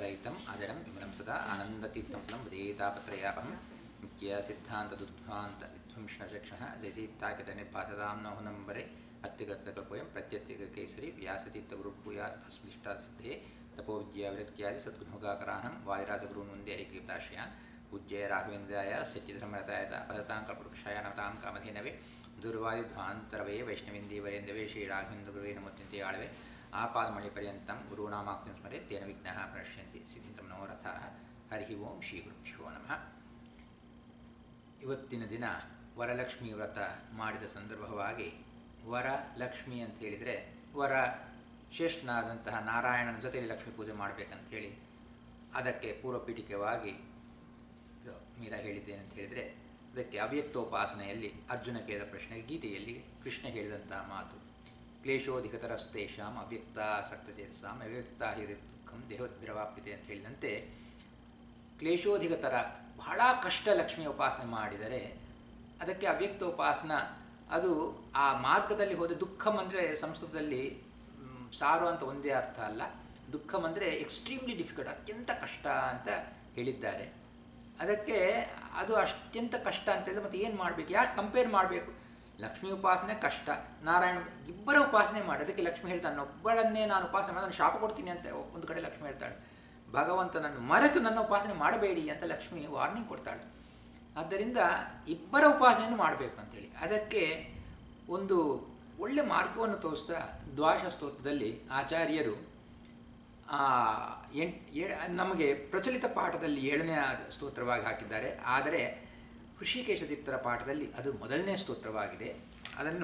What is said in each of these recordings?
ವಿಲಯಿತಂ ಅಜಡಂ ವಿಮಲಂ ಸದಾ ಆನಂದತೀರ್ಥಂ ಫಲಂ ಉದೇತಾಪತ್ರಯಾಪಂ ನಿತ್ಯ ಸಿದ್ಧಾಂತದುದ್ಧಾಂತ ವಿಧ್ವಂಸಚಕ್ಷಃ ಜಯತೀರ್ಥಾಕಿತ ನಿರ್ಭಾಸದಾಂ ನಹುನಂಬರೆ ಅತ್ಯಗತಕಲ್ಪೋಯಂ ಪ್ರತ್ಯತ್ಯಗ ಕೇಸರಿ ವ್ಯಾಸತೀರ್ಥ ಗುರುಭೂಯಾತ್ ಅಸ್ಮೃಷ್ಟಾತ್ ಸಿದ್ಧೇ ತಪೋ ವಿದ್ಯಾ ವಿರಕ್ತ್ಯಾದಿ ಸದ್ಗುಣೋಗಾಕರಾಣಂ ವಾದಿರಾಜಗುರುನ್ ವಂದೇ ಐಕ್ಯತಾಶ್ರಯಾನ್ ಪೂಜ್ಯ ರಾಘವೇಂದ್ರಾಯ ಸಚ್ಚಿದ್ರಮರತಾಯ ಅಪದತಾಂ ಕಲ್ಪವೃಕ್ಷಾಯ ನತಾಂ ಕಾಮಧೇನವೇ ದುರ್ವಾಯುಧ್ವಾಂತರವೇ ವೈಷ್ಣವೇಂದೇವರೇಂದವೇ ಶ್ರೀ ರಾಘವೇಂದ್ರ ಗುರುವೇ ನಮೋತ್ಯಂತೆ ಆಳವೆ ಆಪಾದಮಳಿ ಪರ್ಯಂತಂ ಗುರುನಾಮಾಕ್ತಿಂ ಸ್ಮರೆ ತೇನ ವಿಘ್ನಃ ಪ್ರಣಶ್ಯಂತಿ ಸಿದ್ಧಿಂತ ಮನೋರಥಾಃ ಹರಿ ಓಂ ಶ್ರೀ ಗುರುಭ್ಯೋ ನಮಃ ಇವತ್ತಿನ ದಿನ ವರಲಕ್ಷ್ಮಿ ವ್ರತ ಮಾಡಿದ ಸಂದರ್ಭವಾಗಿ ವರ ಲಕ್ಷ್ಮಿ ಅಂತ ಹೇಳಿದರೆ ವರ ಶ್ರೇಷ್ಠನಾದಂತಹ ನಾರಾಯಣನ ಜೊತೆಯಲ್ಲಿ ಲಕ್ಷ್ಮೀ ಪೂಜೆ ಮಾಡಬೇಕಂತ ಹೇಳಿ ಅದಕ್ಕೆ ಪೂರ್ವಪೀಠಿಕವಾಗಿ ಇದು ಮೀರಾ ಹೇಳಿದ್ದೇನೆ ಅಂತ ಹೇಳಿದರೆ ಅದಕ್ಕೆ ಅವ್ಯಕ್ತೋಪಾಸನೆಯಲ್ಲಿ ಅರ್ಜುನ ಕೇಳಿದ ಪ್ರಶ್ನೆಗೆ ಗೀತೆಯಲ್ಲಿ ಕೃಷ್ಣ ಹೇಳಿದಂತಹ ಮಾತು ಕ್ಲೇಶೋಧಿಕತರಸ್ತೇಷಾಂ ಅವ್ಯಕ್ತ ಸಕ್ತಚೇತಸಾಂ ಅವ್ಯಕ್ತ ಹಿರಿ ದುಃಖಂ ದೇಹೋದ್ಭಿರವಾಪ್ಯತೆ ಅಂತ ಹೇಳಿದಂತೆ ಕ್ಲೇಶೋಧಿಕತರ ಬಹಳ ಕಷ್ಟ ಲಕ್ಷ್ಮಿ ಉಪಾಸನೆ ಮಾಡಿದರೆ ಅದಕ್ಕೆ ಅವ್ಯಕ್ತೋಪಾಸನ ಅದು ಆ ಮಾರ್ಗದಲ್ಲಿ ಹೋದ ದುಃಖಂ ಅಂದರೆ ಸಂಸ್ಕೃತದಲ್ಲಿ ಸಾರು ಅಂತ ಒಂದೇ ಅರ್ಥ ಅಲ್ಲ ದುಃಖಂ ಅಂದರೆ ಎಕ್ಸ್ಟ್ರೀಮ್ಲಿ ಡಿಫಿಕಲ್ಟ್ ಅತ್ಯಂತ ಕಷ್ಟ ಅಂತ ಹೇಳಿದ್ದಾರೆ ಅದಕ್ಕೆ ಅದು ಅತ್ಯಂತ ಕಷ್ಟ ಅಂತ ಹೇಳಿದ್ರೆ ಮತ್ತೆ ಏನು ಮಾಡಬೇಕು ಯಾಕೆ ಕಂಪೇರ್ ಮಾಡಬೇಕು ಲಕ್ಷ್ಮೀ ಉಪಾಸನೆ ಕಷ್ಟ ನಾರಾಯಣ ಇಬ್ಬರ ಉಪಾಸನೆ ಮಾಡಿ ಅದಕ್ಕೆ ಲಕ್ಷ್ಮಿ ಹೇಳ್ತಾನೆ ಒಬ್ಬಳನ್ನೇ ನಾನು ಉಪಾಸನೆ ಮಾಡಿ ನಾನು ಶಾಪ ಕೊಡ್ತೀನಿ ಅಂತ ಒಂದು ಕಡೆ ಲಕ್ಷ್ಮಿ ಹೇಳ್ತಾಳೆ ಭಗವಂತನನ್ನು ಮರೆತು ನನ್ನ ಉಪಾಸನೆ ಮಾಡಬೇಡಿ ಅಂತ ಲಕ್ಷ್ಮಿ ವಾರ್ನಿಂಗ್ ಕೊಡ್ತಾಳೆ ಆದ್ದರಿಂದ ಇಬ್ಬರ ಉಪಾಸನೆಯನ್ನು ಮಾಡಬೇಕು ಅಂತೇಳಿ ಅದಕ್ಕೆ ಒಂದು ಒಳ್ಳೆ ಮಾರ್ಗವನ್ನು ತೋರಿಸ್ತಾ ದ್ವಾಶ ಸ್ತೋತ್ರದಲ್ಲಿ ಆಚಾರ್ಯರು ಎಂಟ್ ನಮಗೆ ಪ್ರಚಲಿತ ಪಾಠದಲ್ಲಿ ಏಳನೇ ಸ್ತೋತ್ರವಾಗಿ ಹಾಕಿದ್ದಾರೆ ಆದರೆ ಋಷಿಕೇಶ ತೀರ್ಥರ ಪಾಠದಲ್ಲಿ ಅದು ಮೊದಲನೇ ಸ್ತೋತ್ರವಾಗಿದೆ ಅದನ್ನು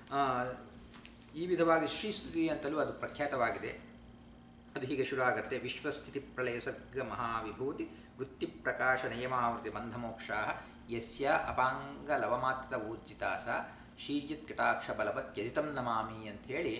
ಈ ವಿಧವಾಗಿ ಶ್ರೀಸ್ತುತಿ ಅಂತಲೂ ಅದು ಪ್ರಖ್ಯಾತವಾಗಿದೆ ಅದು ಹೀಗೆ ಶುರು ಆಗುತ್ತೆ ವಿಶ್ವಸ್ಥಿತಿ ಪ್ರಳಯ ಸರ್ಗ ಮಹಾವಿಭೂತಿ ವೃತ್ತಿ ಪ್ರಕಾಶ ನಿಯಮಾವೃತಿ ಬಂಧಮೋಕ್ಷಾ ಯಸ್ಯ ಅಪಾಂಗ ಲವಮಾತ್ರ ಊರ್ಜಿತಾಸ ಶೀರ್ಜಿತ್ ಕಟಾಕ್ಷ ಬಲವತ್ ತ್ಯಜಿತಂ ನಮಾಮಿ ಅಂಥೇಳಿ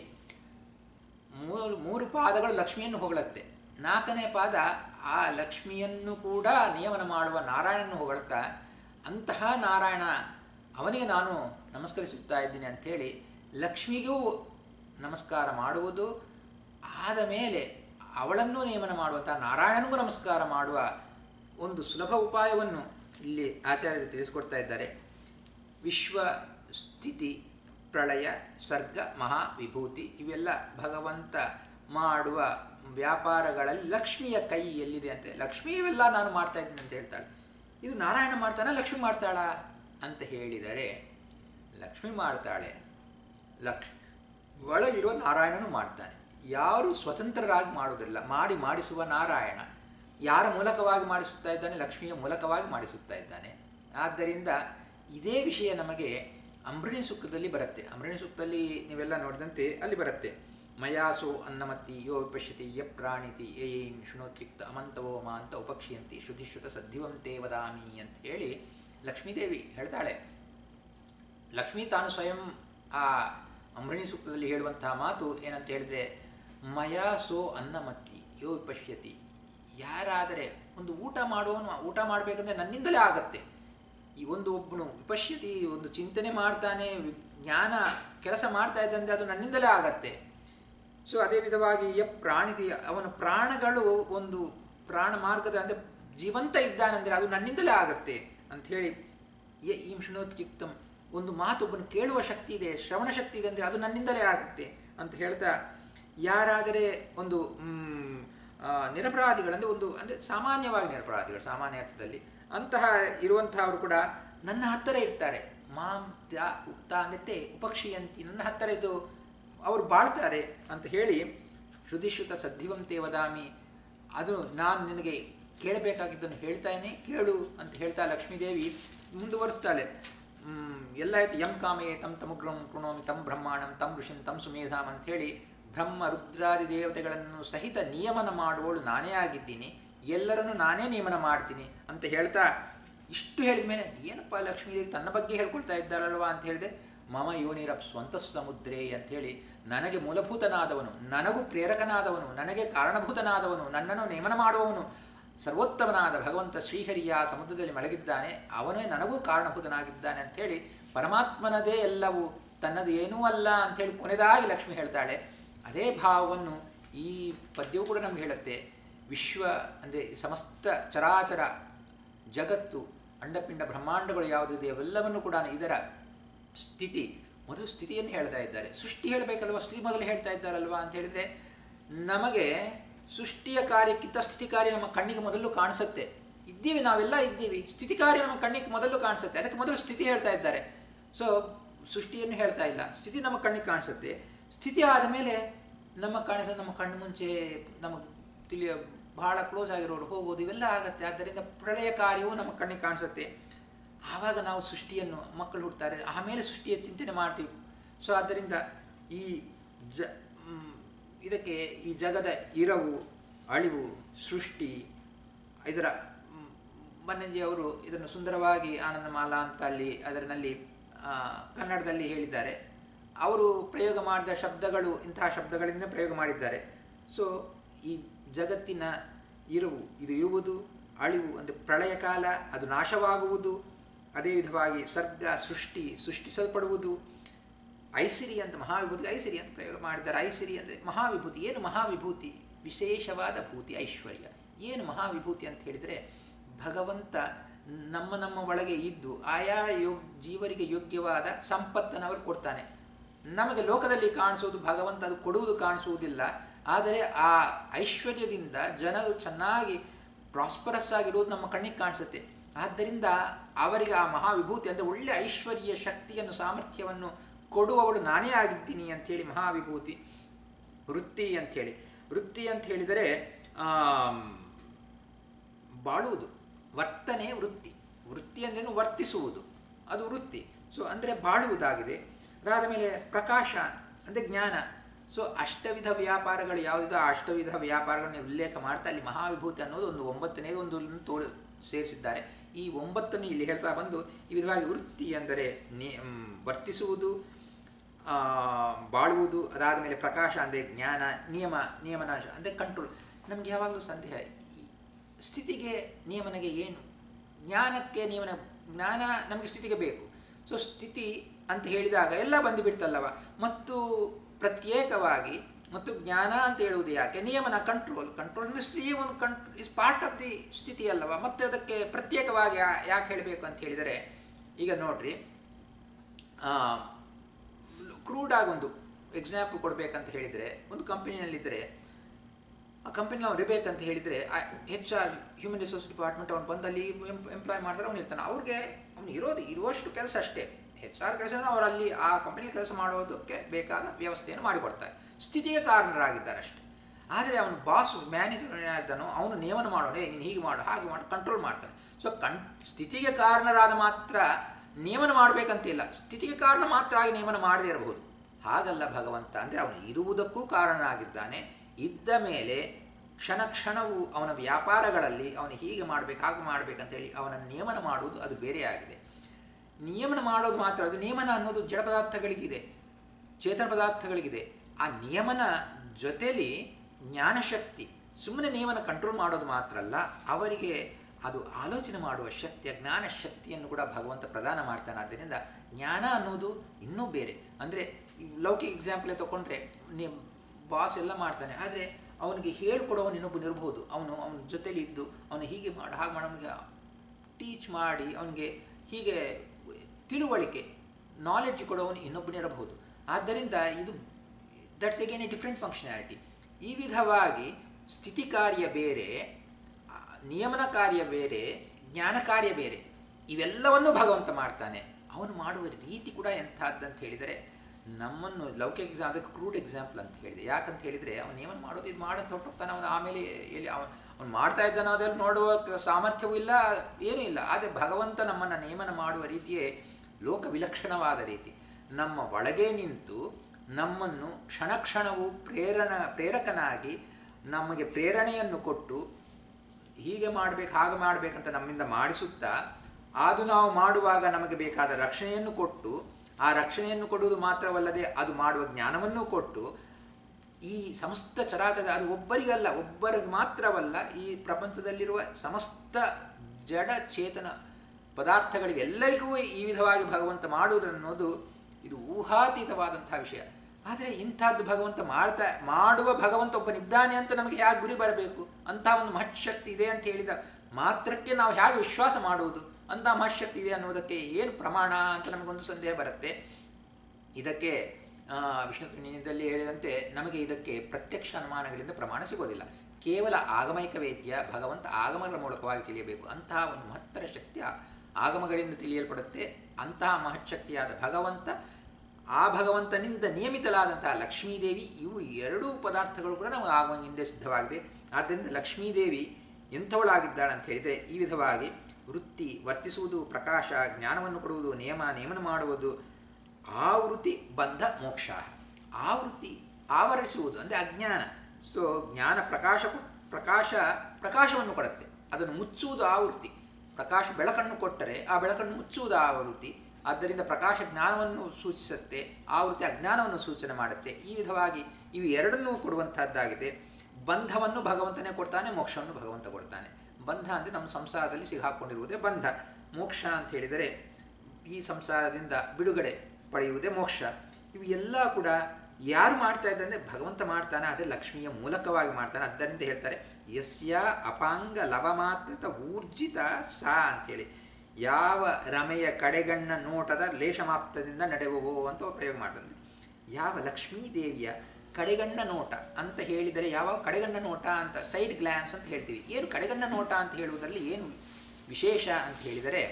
ಮೂರು ಮೂರು ಪಾದಗಳು ಲಕ್ಷ್ಮಿಯನ್ನು ಹೊಗಳುತ್ತೆ ನಾಲ್ಕನೇ ಪಾದ ಆ ಲಕ್ಷ್ಮಿಯನ್ನು ಕೂಡ ನಿಯಮನ ಮಾಡುವ ನಾರಾಯಣನ್ನು ಹೊಗಳುತ್ತಾ ಅಂತಹ ನಾರಾಯಣ ಅವನಿಗೆ ನಾನು ನಮಸ್ಕರಿಸುತ್ತಾ ಇದ್ದೀನಿ ಅಂಥೇಳಿ ಲಕ್ಷ್ಮಿಗೂ ನಮಸ್ಕಾರ ಮಾಡುವುದು ಆದ ಮೇಲೆ ಅವಳನ್ನು ನೇಮನ ಮಾಡುವಂತಹ ನಾರಾಯಣನಿಗೂ ನಮಸ್ಕಾರ ಮಾಡುವ ಒಂದು ಸುಲಭ ಉಪಾಯವನ್ನು ಇಲ್ಲಿ ಆಚಾರ್ಯರು ತಿಳಿಸಿಕೊಡ್ತಾ ಇದ್ದಾರೆ ವಿಶ್ವ ಸ್ಥಿತಿ ಪ್ರಳಯ ಸರ್ಗ ಮಹಾ ವಿಭೂತಿ ಇವೆಲ್ಲ ಭಗವಂತ ಮಾಡುವ ವ್ಯಾಪಾರಗಳಲ್ಲಿ ಲಕ್ಷ್ಮಿಯ ಕೈ ಎಲ್ಲಿದೆ ಅಂತ ಲಕ್ಷ್ಮಿ ಇವೆಲ್ಲ ನಾನು ಮಾಡ್ತಾ ಇದ್ದೀನಿ ಅಂತ ಹೇಳ್ತಾಳೆ ಇದು ನಾರಾಯಣ ಮಾಡ್ತಾನ ಲಕ್ಷ್ಮಿ ಮಾಡ್ತಾಳ ಅಂತ ಹೇಳಿದರೆ ಲಕ್ಷ್ಮಿ ಮಾಡ್ತಾಳೆ ಲಕ್ಷ್ಮಿ ಒಳಗಿರುವ ನಾರಾಯಣನು ಮಾಡ್ತಾನೆ ಯಾರು ಸ್ವತಂತ್ರರಾಗಿ ಮಾಡುವುದಿಲ್ಲ ಮಾಡಿ ಮಾಡಿಸುವ ನಾರಾಯಣ ಯಾರ ಮೂಲಕವಾಗಿ ಮಾಡಿಸುತ್ತಾ ಇದ್ದಾನೆ ಲಕ್ಷ್ಮಿಯ ಮೂಲಕವಾಗಿ ಮಾಡಿಸುತ್ತಾ ಇದ್ದಾನೆ ಆದ್ದರಿಂದ ಇದೇ ವಿಷಯ ನಮಗೆ ಅಂಬೃಣಿ ಸೂಕ್ತದಲ್ಲಿ ಬರುತ್ತೆ ಅಂಬೃಣಿ ಸೂಕ್ತದಲ್ಲಿ ನೀವೆಲ್ಲ ನೋಡಿದಂತೆ ಅಲ್ಲಿ ಬರುತ್ತೆ ಮಯಾಸೋ ಅನ್ನಮತ್ತಿ ಯೋ ವಿಪಶ್ಯತಿ ಯ ಪ್ರಾಣಿತಿ ಏನ್ ಶೃಣೋತ್ಯುಕ್ತ ಅಮಂತವೋ ಮಾ ಅಂತ ಉಪಕ್ಷಿಯಂತಿ ಶ್ರುತಿಶ್ರುತ ಸದ್ಧಿವಂತೆ ವದಾಮಿ ಅಂತ ಹೇಳಿ ಲಕ್ಷ್ಮೀದೇವಿ ಹೇಳ್ತಾಳೆ ಲಕ್ಷ್ಮೀ ತಾನು ಸ್ವಯಂ ಆ ಅಂಬೃಣಿ ಸೂಕ್ತದಲ್ಲಿ ಹೇಳುವಂತಹ ಮಾತು ಏನಂತ ಹೇಳಿದ್ರೆ ಮಯಾ ಸೋ ಅನ್ನಮತ್ತಿ ಯೋ ವಿಪಶ್ಯತಿ ಯಾರಾದರೆ ಒಂದು ಊಟ ಮಾಡುವವನು ಊಟ ಮಾಡಬೇಕಂದ್ರೆ ನನ್ನಿಂದಲೇ ಆಗತ್ತೆ ಈ ಒಂದು ಒಬ್ಬನು ವಿಪಶ್ಯತಿ ಒಂದು ಚಿಂತನೆ ಮಾಡ್ತಾನೆ ಜ್ಞಾನ ಕೆಲಸ ಮಾಡ್ತಾ ಇದ್ದಂತೆ ಅದು ನನ್ನಿಂದಲೇ ಆಗತ್ತೆ ಸೊ ಅದೇ ವಿಧವಾಗಿ ಯ ಪ್ರಾಣಿತಿ ಅವನ ಪ್ರಾಣಗಳು ಒಂದು ಪ್ರಾಣ ಮಾರ್ಗದ ಅಂದರೆ ಜೀವಂತ ಇದ್ದಾನೆಂದರೆ ಅದು ನನ್ನಿಂದಲೇ ಆಗತ್ತೆ ಅಂಥೇಳಿ ಯ ಈಂ ಶೃಣೋತ್ಯುಕ್ತಂ ಒಂದು ಮಾತೊಬ್ಬನು ಕೇಳುವ ಶಕ್ತಿ ಇದೆ ಶ್ರವಣ ಶಕ್ತಿ ಇದೆ ಅಂದರೆ ಅದು ನನ್ನಿಂದಲೇ ಆಗುತ್ತೆ ಅಂತ ಹೇಳ್ತಾ ಯಾರಾದರೆ ಒಂದು ನಿರಪರಾಧಿಗಳಂದರೆ ಒಂದು ಅಂದರೆ ಸಾಮಾನ್ಯವಾಗಿ ನಿರಪರಾಧಿಗಳು ಸಾಮಾನ್ಯ ಅರ್ಥದಲ್ಲಿ ಅಂತಹ ಇರುವಂತಹವರು ಕೂಡ ನನ್ನ ಹತ್ತಿರ ಇರ್ತಾರೆ ಮಾಂ ತ್ಯಾ ಉಕ್ತ ಅಂದರೆ ಉಪಕ್ಷಿಯಂತಿ ನನ್ನ ಹತ್ತಿರ ಇದು ಅವರು ಬಾಳ್ತಾರೆ ಅಂತ ಹೇಳಿ ಶ್ರುತಿಶ್ರುತ ಸದ್ಧಿವಂತೆ ವದಾಮಿ ಅದು ನಾನು ನಿನಗೆ ಕೇಳಬೇಕಾಗಿದ್ದನ್ನು ಹೇಳ್ತಾನೆ ಕೇಳು ಅಂತ ಹೇಳ್ತಾ ಲಕ್ಷ್ಮೀದೇವಿ ಮುಂದುವರಿಸ್ತಾಳೆ ಎಲ್ಲ ಆಯ್ತು ಯಂ ಕಾಮಯೇ ತಂ ತಮುಗ್ರಂ ಕೃಣೋಮಿ ತಂ ಬ್ರಹ್ಮಾಣಂ ತಂ ಋಷಿಂ ತಂ ಸುಮೇಧಾಮ್ ಅಂಥೇಳಿ ಬ್ರಹ್ಮ ರುದ್ರಾದಿ ದೇವತೆಗಳನ್ನು ಸಹಿತ ನಿಯಮನ ಮಾಡುವವಳು ನಾನೇ ಆಗಿದ್ದೀನಿ ಎಲ್ಲರನ್ನು ನಾನೇ ನಿಯಮನ ಮಾಡ್ತೀನಿ ಅಂತ ಹೇಳ್ತಾ ಇಷ್ಟು ಹೇಳಿದ ಮೇಲೆ ಏನಪ್ಪ ಲಕ್ಷ್ಮೀದೇವಿ ತನ್ನ ಬಗ್ಗೆ ಹೇಳ್ಕೊಳ್ತಾ ಇದ್ದಾಳಲ್ವಾ ಅಂತ ಹೇಳಿದೆ ಮಮ ಯೋನಿರಪ್ ಸ್ವಂತ ಸಮುದ್ರೇ ಅಂಥೇಳಿ ನನಗೆ ಮೂಲಭೂತನಾದವನು ನನಗೂ ಪ್ರೇರಕನಾದವನು ನನಗೆ ಕಾರಣಭೂತನಾದವನು ನನ್ನನ್ನು ನೇಮನ ಮಾಡುವವನು ಸರ್ವೋತ್ತಮನಾದ ಭಗವಂತ ಶ್ರೀಹರಿಯ ಸಮುದ್ರದಲ್ಲಿ ಮಲಗಿದ್ದಾನೆ ಅವನೇ ನನಗೂ ಕಾರಣಭೂತನಾಗಿದ್ದಾನೆ ಅಂಥೇಳಿ ಪರಮಾತ್ಮನದೇ ಎಲ್ಲವೂ ತನ್ನದು ಏನೂ ಅಲ್ಲ ಅಂಥೇಳಿ ಕೊನೆದಾಗಿ ಲಕ್ಷ್ಮಿ ಹೇಳ್ತಾಳೆ ಅದೇ ಭಾವವನ್ನು ಈ ಪದ್ಯವು ಕೂಡ ನಮ್ಗೆ ಹೇಳುತ್ತೆ ವಿಶ್ವ ಅಂದರೆ ಸಮಸ್ತ ಚರಾಚರ ಜಗತ್ತು ಅಂಡಪಿಂಡ ಬ್ರಹ್ಮಾಂಡಗಳು ಯಾವುದಿದೆ ಅವೆಲ್ಲವನ್ನು ಕೂಡ ಇದರ ಸ್ಥಿತಿ ಮೊದಲು ಸ್ಥಿತಿಯನ್ನು ಹೇಳ್ತಾ ಇದ್ದಾರೆ ಸೃಷ್ಟಿ ಹೇಳಬೇಕಲ್ವ ಸ್ಥಿತಿ ಮೊದಲು ಹೇಳ್ತಾ ಇದ್ದಾರಲ್ವಾ ಅಂತ ಹೇಳಿದರೆ ನಮಗೆ ಸೃಷ್ಟಿಯ ಕಾರ್ಯಕ್ಕಿಂತ ಸ್ಥಿತಿ ಕಾರ್ಯ ನಮ್ಮ ಕಣ್ಣಿಗೆ ಮೊದಲು ಕಾಣಿಸುತ್ತೆ ಇದ್ದೀವಿ ನಾವೆಲ್ಲ ಇದ್ದೀವಿ ಸ್ಥಿತಿ ಕಾರ್ಯ ನಮ್ಮ ಕಣ್ಣಿಗೆ ಮೊದಲು ಕಾಣಿಸುತ್ತೆ ಅದಕ್ಕೆ ಮೊದಲು ಸ್ಥಿತಿ ಹೇಳ್ತಾ ಇದ್ದಾರೆ ಸೊ ಸೃಷ್ಟಿಯನ್ನು ಹೇಳ್ತಾ ಇಲ್ಲ ಸ್ಥಿತಿ ನಮ್ಮ ಕಣ್ಣಿಗೆ ಕಾಣಿಸುತ್ತೆ ಸ್ಥಿತಿ ಆದ ಮೇಲೆ ನಮ್ಮ ಕಾಣಿಸ ನಮ್ಮ ಕಣ್ಣು ಮುಂಚೆ ನಮಗೆ ತಿಳಿಯ ಬಹಳ ಕ್ಲೋಸ್ ಆಗಿರೋರು ಹೋಗೋದು ಇವೆಲ್ಲ ಆಗತ್ತೆ ಆದ್ದರಿಂದ ಪ್ರಳಯ ಕಾರ್ಯವು ನಮ್ಮ ಕಣ್ಣಿಗೆ ಕಾಣಿಸುತ್ತೆ ಆವಾಗ ನಾವು ಸೃಷ್ಟಿಯನ್ನು ಮಕ್ಕಳು ಹುಡ್ತಾರೆ ಆಮೇಲೆ ಸೃಷ್ಟಿಯ ಚಿಂತನೆ ಮಾಡ್ತೀವಿ ಸೊ ಆದ್ದರಿಂದ ಈ ಜ ಮ್, ಇದಕ್ಕೆ ಈ ಜಗದ ಇರವು ಅಳಿವು ಸೃಷ್ಟಿ ಇದರ ಮ್, ಬನ್ನಂಜಿ ಅವರು ಇದನ್ನು ಸುಂದರವಾಗಿ ಆನಂದಮಾಲಾ ಅಂತ ಅಲ್ಲಿ ಅದರಲ್ಲಿ ಆ, ಕನ್ನಡದಲ್ಲಿ ಹೇಳಿದ್ದಾರೆ ಅವರು ಪ್ರಯೋಗ ಮಾಡಿದ ಶಬ್ದಗಳು ಇಂತಹ ಶಬ್ದಗಳಿಂದ ಪ್ರಯೋಗ ಮಾಡಿದ್ದಾರೆ ಸೊ ಈ ಜಗತ್ತಿನ ಇರುವು ಇದು ಇರುವುದು ಅಳಿವು ಅಂದರೆ ಪ್ರಳಯ ಕಾಲ ಅದು ನಾಶವಾಗುವುದು ಅದೇ ವಿಧವಾಗಿ ಸರ್ಗ ಸೃಷ್ಟಿ ಸೃಷ್ಟಿಸಲ್ಪಡುವುದು ಐಸಿರಿ ಅಂತ ಮಹಾವಿಭೂತಿ ಐಸಿರಿ ಅಂತ ಪ್ರಯೋಗ ಮಾಡಿದ್ದಾರೆ ಐಸಿರಿ ಅಂದರೆ ಮಹಾವಿಭೂತಿ ಏನು ಮಹಾವಿಭೂತಿ ವಿಶೇಷವಾದ ಭೂತಿ ಐಶ್ವರ್ಯ ಏನು ಮಹಾವಿಭೂತಿ ಅಂತ ಹೇಳಿದರೆ ಭಗವಂತ ನಮ್ಮ ನಮ್ಮ ಒಳಗೆ ಇದ್ದು ಆಯಾ ಯೋಗ್ ಜೀವರಿಗೆ ಯೋಗ್ಯವಾದ ಸಂಪತ್ತನ್ನು ಅವರು ಕೊಡ್ತಾನೆ ನಮಗೆ ಲೋಕದಲ್ಲಿ ಕಾಣಿಸುವುದು ಭಗವಂತ ಅದು ಕೊಡುವುದು ಕಾಣಿಸುವುದಿಲ್ಲ ಆದರೆ ಆ ಐಶ್ವರ್ಯದಿಂದ ಜನರು ಚೆನ್ನಾಗಿ ಪ್ರಾಸ್ಪರಸ್ ಆಗಿರುವುದು ನಮ್ಮ ಕಣ್ಣಿಗೆ ಕಾಣಿಸುತ್ತೆ ಆದ್ದರಿಂದ ಅವರಿಗೆ ಆ ಮಹಾವಿಭೂತಿ ಅಂದರೆ ಒಳ್ಳೆ ಐಶ್ವರ್ಯ ಶಕ್ತಿಯನ್ನು ಸಾಮರ್ಥ್ಯವನ್ನು ಕೊಡುವವಳು ನಾನೇ ಆಗಿದ್ದೀನಿ ಅಂಥೇಳಿ ಮಹಾವಿಭೂತಿ ವೃತ್ತಿ ಅಂಥೇಳಿ ವೃತ್ತಿ ಅಂತ ಹೇಳಿದರೆ ಆಮ್, ಬಾಳುವುದು ವರ್ತನೆ ವೃತ್ತಿ ವೃತ್ತಿ ಅಂದ್ರೇನು ವರ್ತಿಸುವುದು ಅದು ವೃತ್ತಿ ಸೊ ಅಂದರೆ ಬಾಳುವುದಾಗಿದೆ ಅದಾದ ಮೇಲೆ ಪ್ರಕಾಶ ಅಂದರೆ ಜ್ಞಾನ ಸೊ ಅಷ್ಟವಿಧ ವ್ಯಾಪಾರಗಳು ಯಾವುದಿದೋ ಆ ಅಷ್ಟವಿಧ ವ್ಯಾಪಾರಗಳನ್ನ ಉಲ್ಲೇಖ ಮಾಡ್ತಾ ಅಲ್ಲಿ ಮಹಾವಿಭೂತಿ ಅನ್ನೋದು ಒಂದು ಒಂಬತ್ತನೇದು ಒಂದು ತೋ ಸೇರಿಸಿದ್ದಾರೆ ಈ ಒಂಬತ್ತನ್ನು ಇಲ್ಲಿ ಹೇಳ್ತಾ ಬಂದು ಈ ವಿಧವಾಗಿ ವೃತ್ತಿ ಅಂದರೆ ನಿ ಮ್, ವರ್ತಿಸುವುದು ಆ, ಬಾಳುವುದು ಅದಾದ ಮೇಲೆ ಪ್ರಕಾಶ ಅಂದರೆ ಜ್ಞಾನ ನಿಯಮ ನಿಯಮನಾಶ ಅಂದರೆ ಕಂಟ್ರೋಲ್ ನಮಗೆ ಯಾವಾಗಲೂ ಸಂದೇಹ ಈ ಸ್ಥಿತಿಗೆ ನಿಯಮನಗೆ ಏನು ಜ್ಞಾನಕ್ಕೆ ನಿಯಮನ ಜ್ಞಾನ ನಮಗೆ ಸ್ಥಿತಿಗೆ ಬೇಕು ಸೊ ಸ್ಥಿತಿ ಅಂತ ಹೇಳಿದಾಗ ಎಲ್ಲ ಬಂದುಬಿಡ್ತಲ್ಲವ ಮತ್ತು ಪ್ರತ್ಯೇಕವಾಗಿ ಮತ್ತು ಜ್ಞಾನ ಅಂತ ಹೇಳುವುದು ಯಾಕೆ ನಿಯಮನ ಕಂಟ್ರೋಲ್ ಕಂಟ್ರೋಲ್ ನಿಯಮನ ಕಂಟ್ ಇಸ್ ಪಾರ್ಟ್ ಆಫ್ ದಿ ಸ್ಥಿತಿ ಅಲ್ಲವ ಮತ್ತು ಅದಕ್ಕೆ ಪ್ರತ್ಯೇಕವಾಗಿ ಯಾ- ಯಾಕೆ ಹೇಳಬೇಕು ಅಂತ ಹೇಳಿದರೆ ಈಗ ನೋಡ್ರಿ ಕ್ರೂಡ್ ಆಗೊಂದು ಎಕ್ಸಾಂಪಲ್ ಕೊಡಬೇಕಂತ ಹೇಳಿದರೆ ಒಂದು ಕಂಪನಿಯಲ್ಲಿದ್ದರೆ ಆ ಕಂಪನಿ ನಾವು ಇರಬೇಕಂತ ಅಂತ ಹೇಳಿದರೆ H R human resource department ಅವ್ನು ಬಂದಲ್ಲಿ ಎಂಪ್ಲಾಯ್ ಮಾಡಿದ್ರೆ ಅವ್ನು ಇರ್ತಾನೆ ಅವ್ರಿಗೆ ಅವ್ನು ಇರೋದು ಇರುವಷ್ಟು ಕೆಲಸ ಅಷ್ಟೇ ಹೆಚ್ ಆರ್ ಕೆಲಸ ಅವ್ರು ಅಲ್ಲಿ ಆ ಕಂಪನಿ ಕೆಲಸ ಮಾಡೋದಕ್ಕೆ ಬೇಕಾದ ವ್ಯವಸ್ಥೆಯನ್ನು ಮಾಡಿಕೊಡ್ತಾರೆ ಸ್ಥಿತಿಗೆ ಕಾರಣರಾಗಿದ್ದಾರೆ ಅಷ್ಟೇ ಆದರೆ ಅವನು ಬಾಸ್ ಮ್ಯಾನೇಜರ್ ಏನಾದ್ದಾನೋ ಅವನು ನೇಮನ ಮಾಡೋಣ ಏ ನೀನು ಹೀಗೆ ಮಾಡು ಹಾಗೆ ಮಾಡು ಕಂಟ್ರೋಲ್ ಮಾಡ್ತಾನೆ ಸೊ ಕನ್ ಸ್ಥಿತಿಗೆ ಕಾರಣರಾದ ಮಾತ್ರ ನೇಮನ ಮಾಡಬೇಕಂತಿಲ್ಲ ಸ್ಥಿತಿಗೆ ಕಾರಣ ಮಾತ್ರ ಆಗಿ ನೇಮನ ಮಾಡದೇ ಇರಬಹುದು ಹಾಗಲ್ಲ ಭಗವಂತ ಅಂದರೆ ಅವನು ಇರುವುದಕ್ಕೂ ಕಾರಣನಾಗಿದ್ದಾನೆ ಇದ್ದ ಮೇಲೆ ಕ್ಷಣ ಕ್ಷಣವೂ ಅವನ ವ್ಯಾಪಾರಗಳಲ್ಲಿ ಅವನು ಹೀಗೆ ಮಾಡಬೇಕು ಹಾಗೆ ಮಾಡಬೇಕಂತೇಳಿ ಅವನನ್ನು ನಿಯಮನ ಮಾಡುವುದು ಅದು ಬೇರೆ ಆಗಿದೆ ನಿಯಮನ ಮಾಡೋದು ಮಾತ್ರ ಅದು ನಿಯಮನ ಅನ್ನೋದು ಜಡ ಪದಾರ್ಥಗಳಿಗಿದೆ ಚೇತನ ಪದಾರ್ಥಗಳಿಗಿದೆ ಆ ನಿಯಮನ ಜೊತೆಲಿ ಜ್ಞಾನಶಕ್ತಿ ಸುಮ್ಮನೆ ನಿಯಮನ ಕಂಟ್ರೋಲ್ ಮಾಡೋದು ಮಾತ್ರ ಅಲ್ಲ ಅವರಿಗೆ ಅದು ಆಲೋಚನೆ ಮಾಡುವ ಶಕ್ತಿಯ ಜ್ಞಾನ ಶಕ್ತಿಯನ್ನು ಕೂಡ ಭಗವಂತ ಪ್ರದಾನ ಮಾಡ್ತಾನೆ ಆದ್ದರಿಂದ ಜ್ಞಾನ ಅನ್ನೋದು ಇನ್ನೂ ಬೇರೆ ಅಂದರೆ ಲೌಕಿಕ ಎಕ್ಸಾಂಪಲೇ ತಗೊಂಡ್ರೆ ನೀ ಬಾಸ್ ಎಲ್ಲ ಮಾಡ್ತಾನೆ ಆದರೆ ಅವನಿಗೆ ಹೇಳ್ಕೊಡೋವನು ಇನ್ನೊಬ್ಬನು ಇರ್ಬೋದು ಅವನು ಅವನ ಜೊತೆಲಿ ಇದ್ದು ಅವನು ಹೀಗೆ ಮಾಡಿ ಹಾಗೆ ಮಾಡಿ ಅವನಿಗೆ ಟೀಚ್ ಮಾಡಿ ಅವನಿಗೆ ಹೀಗೆ ತಿಳುವಳಿಕೆ ನಾಲೆಡ್ಜ್ ಕೊಡೋವನು ಇನ್ನೊಬ್ಬನಿರಬಹುದು ಆದ್ದರಿಂದ ಇದು that's again a different functionality ಈ ವಿಧವಾಗಿ ಸ್ಥಿತಿ ಕಾರ್ಯ ಬೇರೆ ಆ, ನಿಯಮನ ಕಾರ್ಯ ಬೇರೆ ಜ್ಞಾನ ಕಾರ್ಯ ಬೇರೆ ಇವೆಲ್ಲವನ್ನೂ ಭಗವಂತ ಮಾಡ್ತಾನೆ ಅವನು ಮಾಡುವ ರೀತಿ ಕೂಡ ಎಂಥದ್ದಂತ ಹೇಳಿದರೆ ನಮ್ಮನ್ನು ಲೌಕಿಕ ಎಕ್ಸಾಮ್ ಅದಕ್ಕೆ ಕ್ರೂಡ್ ಎಕ್ಸಾಂಪಲ್ ಅಂತ ಹೇಳಿದೆ ಯಾಕಂತ ಹೇಳಿದರೆ ಅವನು ನೇಮನ ಮಾಡೋದು ಇದು ಮಾಡಂತ ಹೊರಟೋಗ್ತಾನೆ ಅವನು ಆಮೇಲೆ ಎಲ್ಲಿ ಅವನು ಅವ್ನು ಮಾಡ್ತಾ ಇದ್ದಾನೋ ಅದನ್ನು ನೋಡುವ ಕ- ಸಾಮರ್ಥ್ಯವೂ ಇಲ್ಲ ಏನೂ ಇಲ್ಲ ಆದರೆ ಭಗವಂತ ನಮ್ಮನ್ನು ನೇಮನ ಮಾಡುವ ರೀತಿಯೇ ಲೋಕ ವಿಲಕ್ಷಣವಾದ ರೀತಿ ನಮ್ಮ ಒಳಗೆ ನಿಂತು ನಮ್ಮನ್ನು ಕ್ಷಣ ಕ್ಷಣವೂ ಪ್ರೇರಣ ಪ್ರೇರಕನಾಗಿ ನಮಗೆ ಪ್ರೇರಣೆಯನ್ನು ಕೊಟ್ಟು ಹೀಗೆ ಮಾಡಬೇಕು ಹಾಗೆ ಮಾಡಬೇಕಂತ ನಮ್ಮಿಂದ ಮಾಡಿಸುತ್ತಾ ಅದು ನಾವು ಮಾಡುವಾಗ ನಮಗೆ ಬೇಕಾದ ರಕ್ಷಣೆಯನ್ನು ಕೊಟ್ಟು ಆ ರಕ್ಷಣೆಯನ್ನು ಕೊಡುವುದು ಮಾತ್ರವಲ್ಲದೆ ಅದು ಮಾಡುವ ಜ್ಞಾನವನ್ನು ಕೊಟ್ಟು ಈ ಸಮಸ್ತ ಚರಾಚರ ಅದು ಒಬ್ಬರಿಗಲ್ಲ ಒಬ್ಬರಿಗೆ ಮಾತ್ರವಲ್ಲ ಈ ಪ್ರಪಂಚದಲ್ಲಿರುವ ಸಮಸ್ತ ಜಡ ಚೇತನ ಪದಾರ್ಥಗಳಿಗೆ ಎಲ್ಲರಿಗೂ ಈ ವಿಧವಾಗಿ ಭಗವಂತ ಮಾಡುವುದನ್ನೋದು ಇದು ಊಹಾತೀತವಾದಂತಹ ವಿಷಯ ಆದರೆ ಇಂಥದ್ದು ಭಗವಂತ ಮಾಡ್ತಾ ಮಾಡುವ ಭಗವಂತ ಒಬ್ಬನಿದ್ದಾನೆ ಅಂತ ನಮಗೆ ಯಾಕೆ ಗುರಿ ಬರಬೇಕು ಅಂತಹ ಒಂದು ಮಹತ್ಶಕ್ತಿ ಇದೆ ಅಂತ ಹೇಳಿದ ಮಾತ್ರಕ್ಕೆ ನಾವು ಹೇಗೆ ವಿಶ್ವಾಸ ಮಾಡುವುದು ಅಂತಹ ಮಹತ್ಶಕ್ತಿ ಇದೆ ಅನ್ನೋದಕ್ಕೆ ಏನು ಪ್ರಮಾಣ ಅಂತ ನಮಗೊಂದು ಸಂದೇಹ ಬರುತ್ತೆ ಇದಕ್ಕೆ ಆ, ವಿಷ್ಣು ತ್ರಿನಿಧಿಯಲ್ಲಿ ಹೇಳಿದಂತೆ ನಮಗೆ ಇದಕ್ಕೆ ಪ್ರತ್ಯಕ್ಷ ಅನುಮಾನಗಳಿಂದ ಪ್ರಮಾಣ ಸಿಗೋದಿಲ್ಲ ಕೇವಲ ಆಗಮೈಕ ವೇದ್ಯ ಭಗವಂತ ಆಗಮಗಳ ಮೂಲಕವಾಗಿ ತಿಳಿಯಬೇಕು ಅಂತಹ ಒಂದು ಮಹತ್ತರ ಶಕ್ತಿ ಆ ಆಗಮಗಳಿಂದ ತಿಳಿಯಲ್ಪಡುತ್ತೆ ಅಂತಹ ಮಹತ್ಶಕ್ತಿಯಾದ ಭಗವಂತ ಆ ಭಗವಂತನಿಂದ ನಿಯಮಿತಲಾದಂತಹ ಲಕ್ಷ್ಮೀದೇವಿ ಇವು ಎರಡೂ ಪದಾರ್ಥಗಳು ಕೂಡ ನಮಗೆ ಆಗಮ ಹಿಂದೆ ಸಿದ್ಧವಾಗಿದೆ ಆದ್ದರಿಂದ ಲಕ್ಷ್ಮೀದೇವಿ ಎಂಥವಳಾಗಿದ್ದಾಳೆ ಅಂತ ಹೇಳಿದರೆ ಈ ವಿಧವಾಗಿ ವೃತ್ತಿ ವರ್ತಿಸುವುದು ಪ್ರಕಾಶ ಜ್ಞಾನವನ್ನು ಕೊಡುವುದು ನಿಯಮ ನೇಮನ ಮಾಡುವುದು ಆವೃತ್ತಿ ಬಂಧ ಮೋಕ್ಷ ಆವೃತ್ತಿ ಆವರಿಸುವುದು ಅಂದರೆ ಅಜ್ಞಾನ ಸೊ ಜ್ಞಾನ ಪ್ರಕಾಶ ಕೊ- ಪ್ರಕಾಶ ಪ್ರಕಾಶವನ್ನು ಕೊಡುತ್ತೆ ಅದನ್ನು ಮುಚ್ಚುವುದು ಆವೃತ್ತಿ ಪ್ರಕಾಶ ಬೆಳಕನ್ನು ಕೊಟ್ಟರೆ ಆ ಬೆಳಕನ್ನು ಮುಚ್ಚುವುದು ಆವೃತ್ತಿ ಆದ್ದರಿಂದ ಪ್ರಕಾಶ ಜ್ಞಾನವನ್ನು ಸೂಚಿಸುತ್ತೆ ಆವೃತ್ತಿ ಅಜ್ಞಾನವನ್ನು ಸೂಚನೆ ಮಾಡುತ್ತೆ ಈ ವಿಧವಾಗಿ ಇವು ಎರಡನ್ನೂ ಕೊಡುವಂತಹದ್ದಾಗಿದೆ ಬಂಧವನ್ನು ಭಗವಂತನೇ ಕೊಡ್ತಾನೆ ಮೋಕ್ಷವನ್ನು ಭಗವಂತ ಕೊಡ್ತಾನೆ ಬಂಧ ಅಂದರೆ ನಮ್ಮ ಸಂಸಾರದಲ್ಲಿ ಸಿಗಾಕೊಂಡಿರುವುದೇ ಬಂಧ ಮೋಕ್ಷ ಅಂತ ಹೇಳಿದರೆ ಈ ಸಂಸಾರದಿಂದ ಬಿಡುಗಡೆ ಪಡೆಯುವುದೇ ಮೋಕ್ಷ ಇವು ಎಲ್ಲ ಕೂಡ ಯಾರು ಮಾಡ್ತಾ ಇದ್ದಾರೆ ಅಂದರೆ ಭಗವಂತ ಮಾಡ್ತಾನೆ ಆದರೆ ಲಕ್ಷ್ಮಿಯ ಮೂಲಕವಾಗಿ ಮಾಡ್ತಾನೆ ಆದ್ದರಿಂದ ಹೇಳ್ತಾರೆ ಯಸ್ಯ ಅಪಾಂಗ ಲವಮಾತ್ರಿತ ಊರ್ಜಿತ ಸಾ ಅಂತೇಳಿ ಯಾವ ರಮೆಯ ಕಡೆಗಣ್ಣ ನೋಟದ ಲೇಷಮಾಪ್ತದಿಂದ ನಡೆಯುವವೋ ಅಂತ ಅವ್ರು ಪ್ರಯೋಗ ಮಾಡ್ತಾರೆ ಯಾವ ಲಕ್ಷ್ಮೀ ದೇವಿಯ ಕಡೆಗಣ್ಣ ನೋಟ ಅಂತ ಹೇಳಿದರೆ ಯಾವ ಕಡೆಗಣ್ಣ ನೋಟ ಅಂತ ಸೈಡ್ ಗ್ಲ್ಯಾನ್ಸ್ ಅಂತ ಹೇಳ್ತೀವಿ ಏನು ಕಡೆಗಣ್ಣ ನೋಟ ಅಂತ ಹೇಳುವುದರಲ್ಲಿ ಏನು ವಿಶೇಷ ಅಂತ ಹೇಳಿದರೆ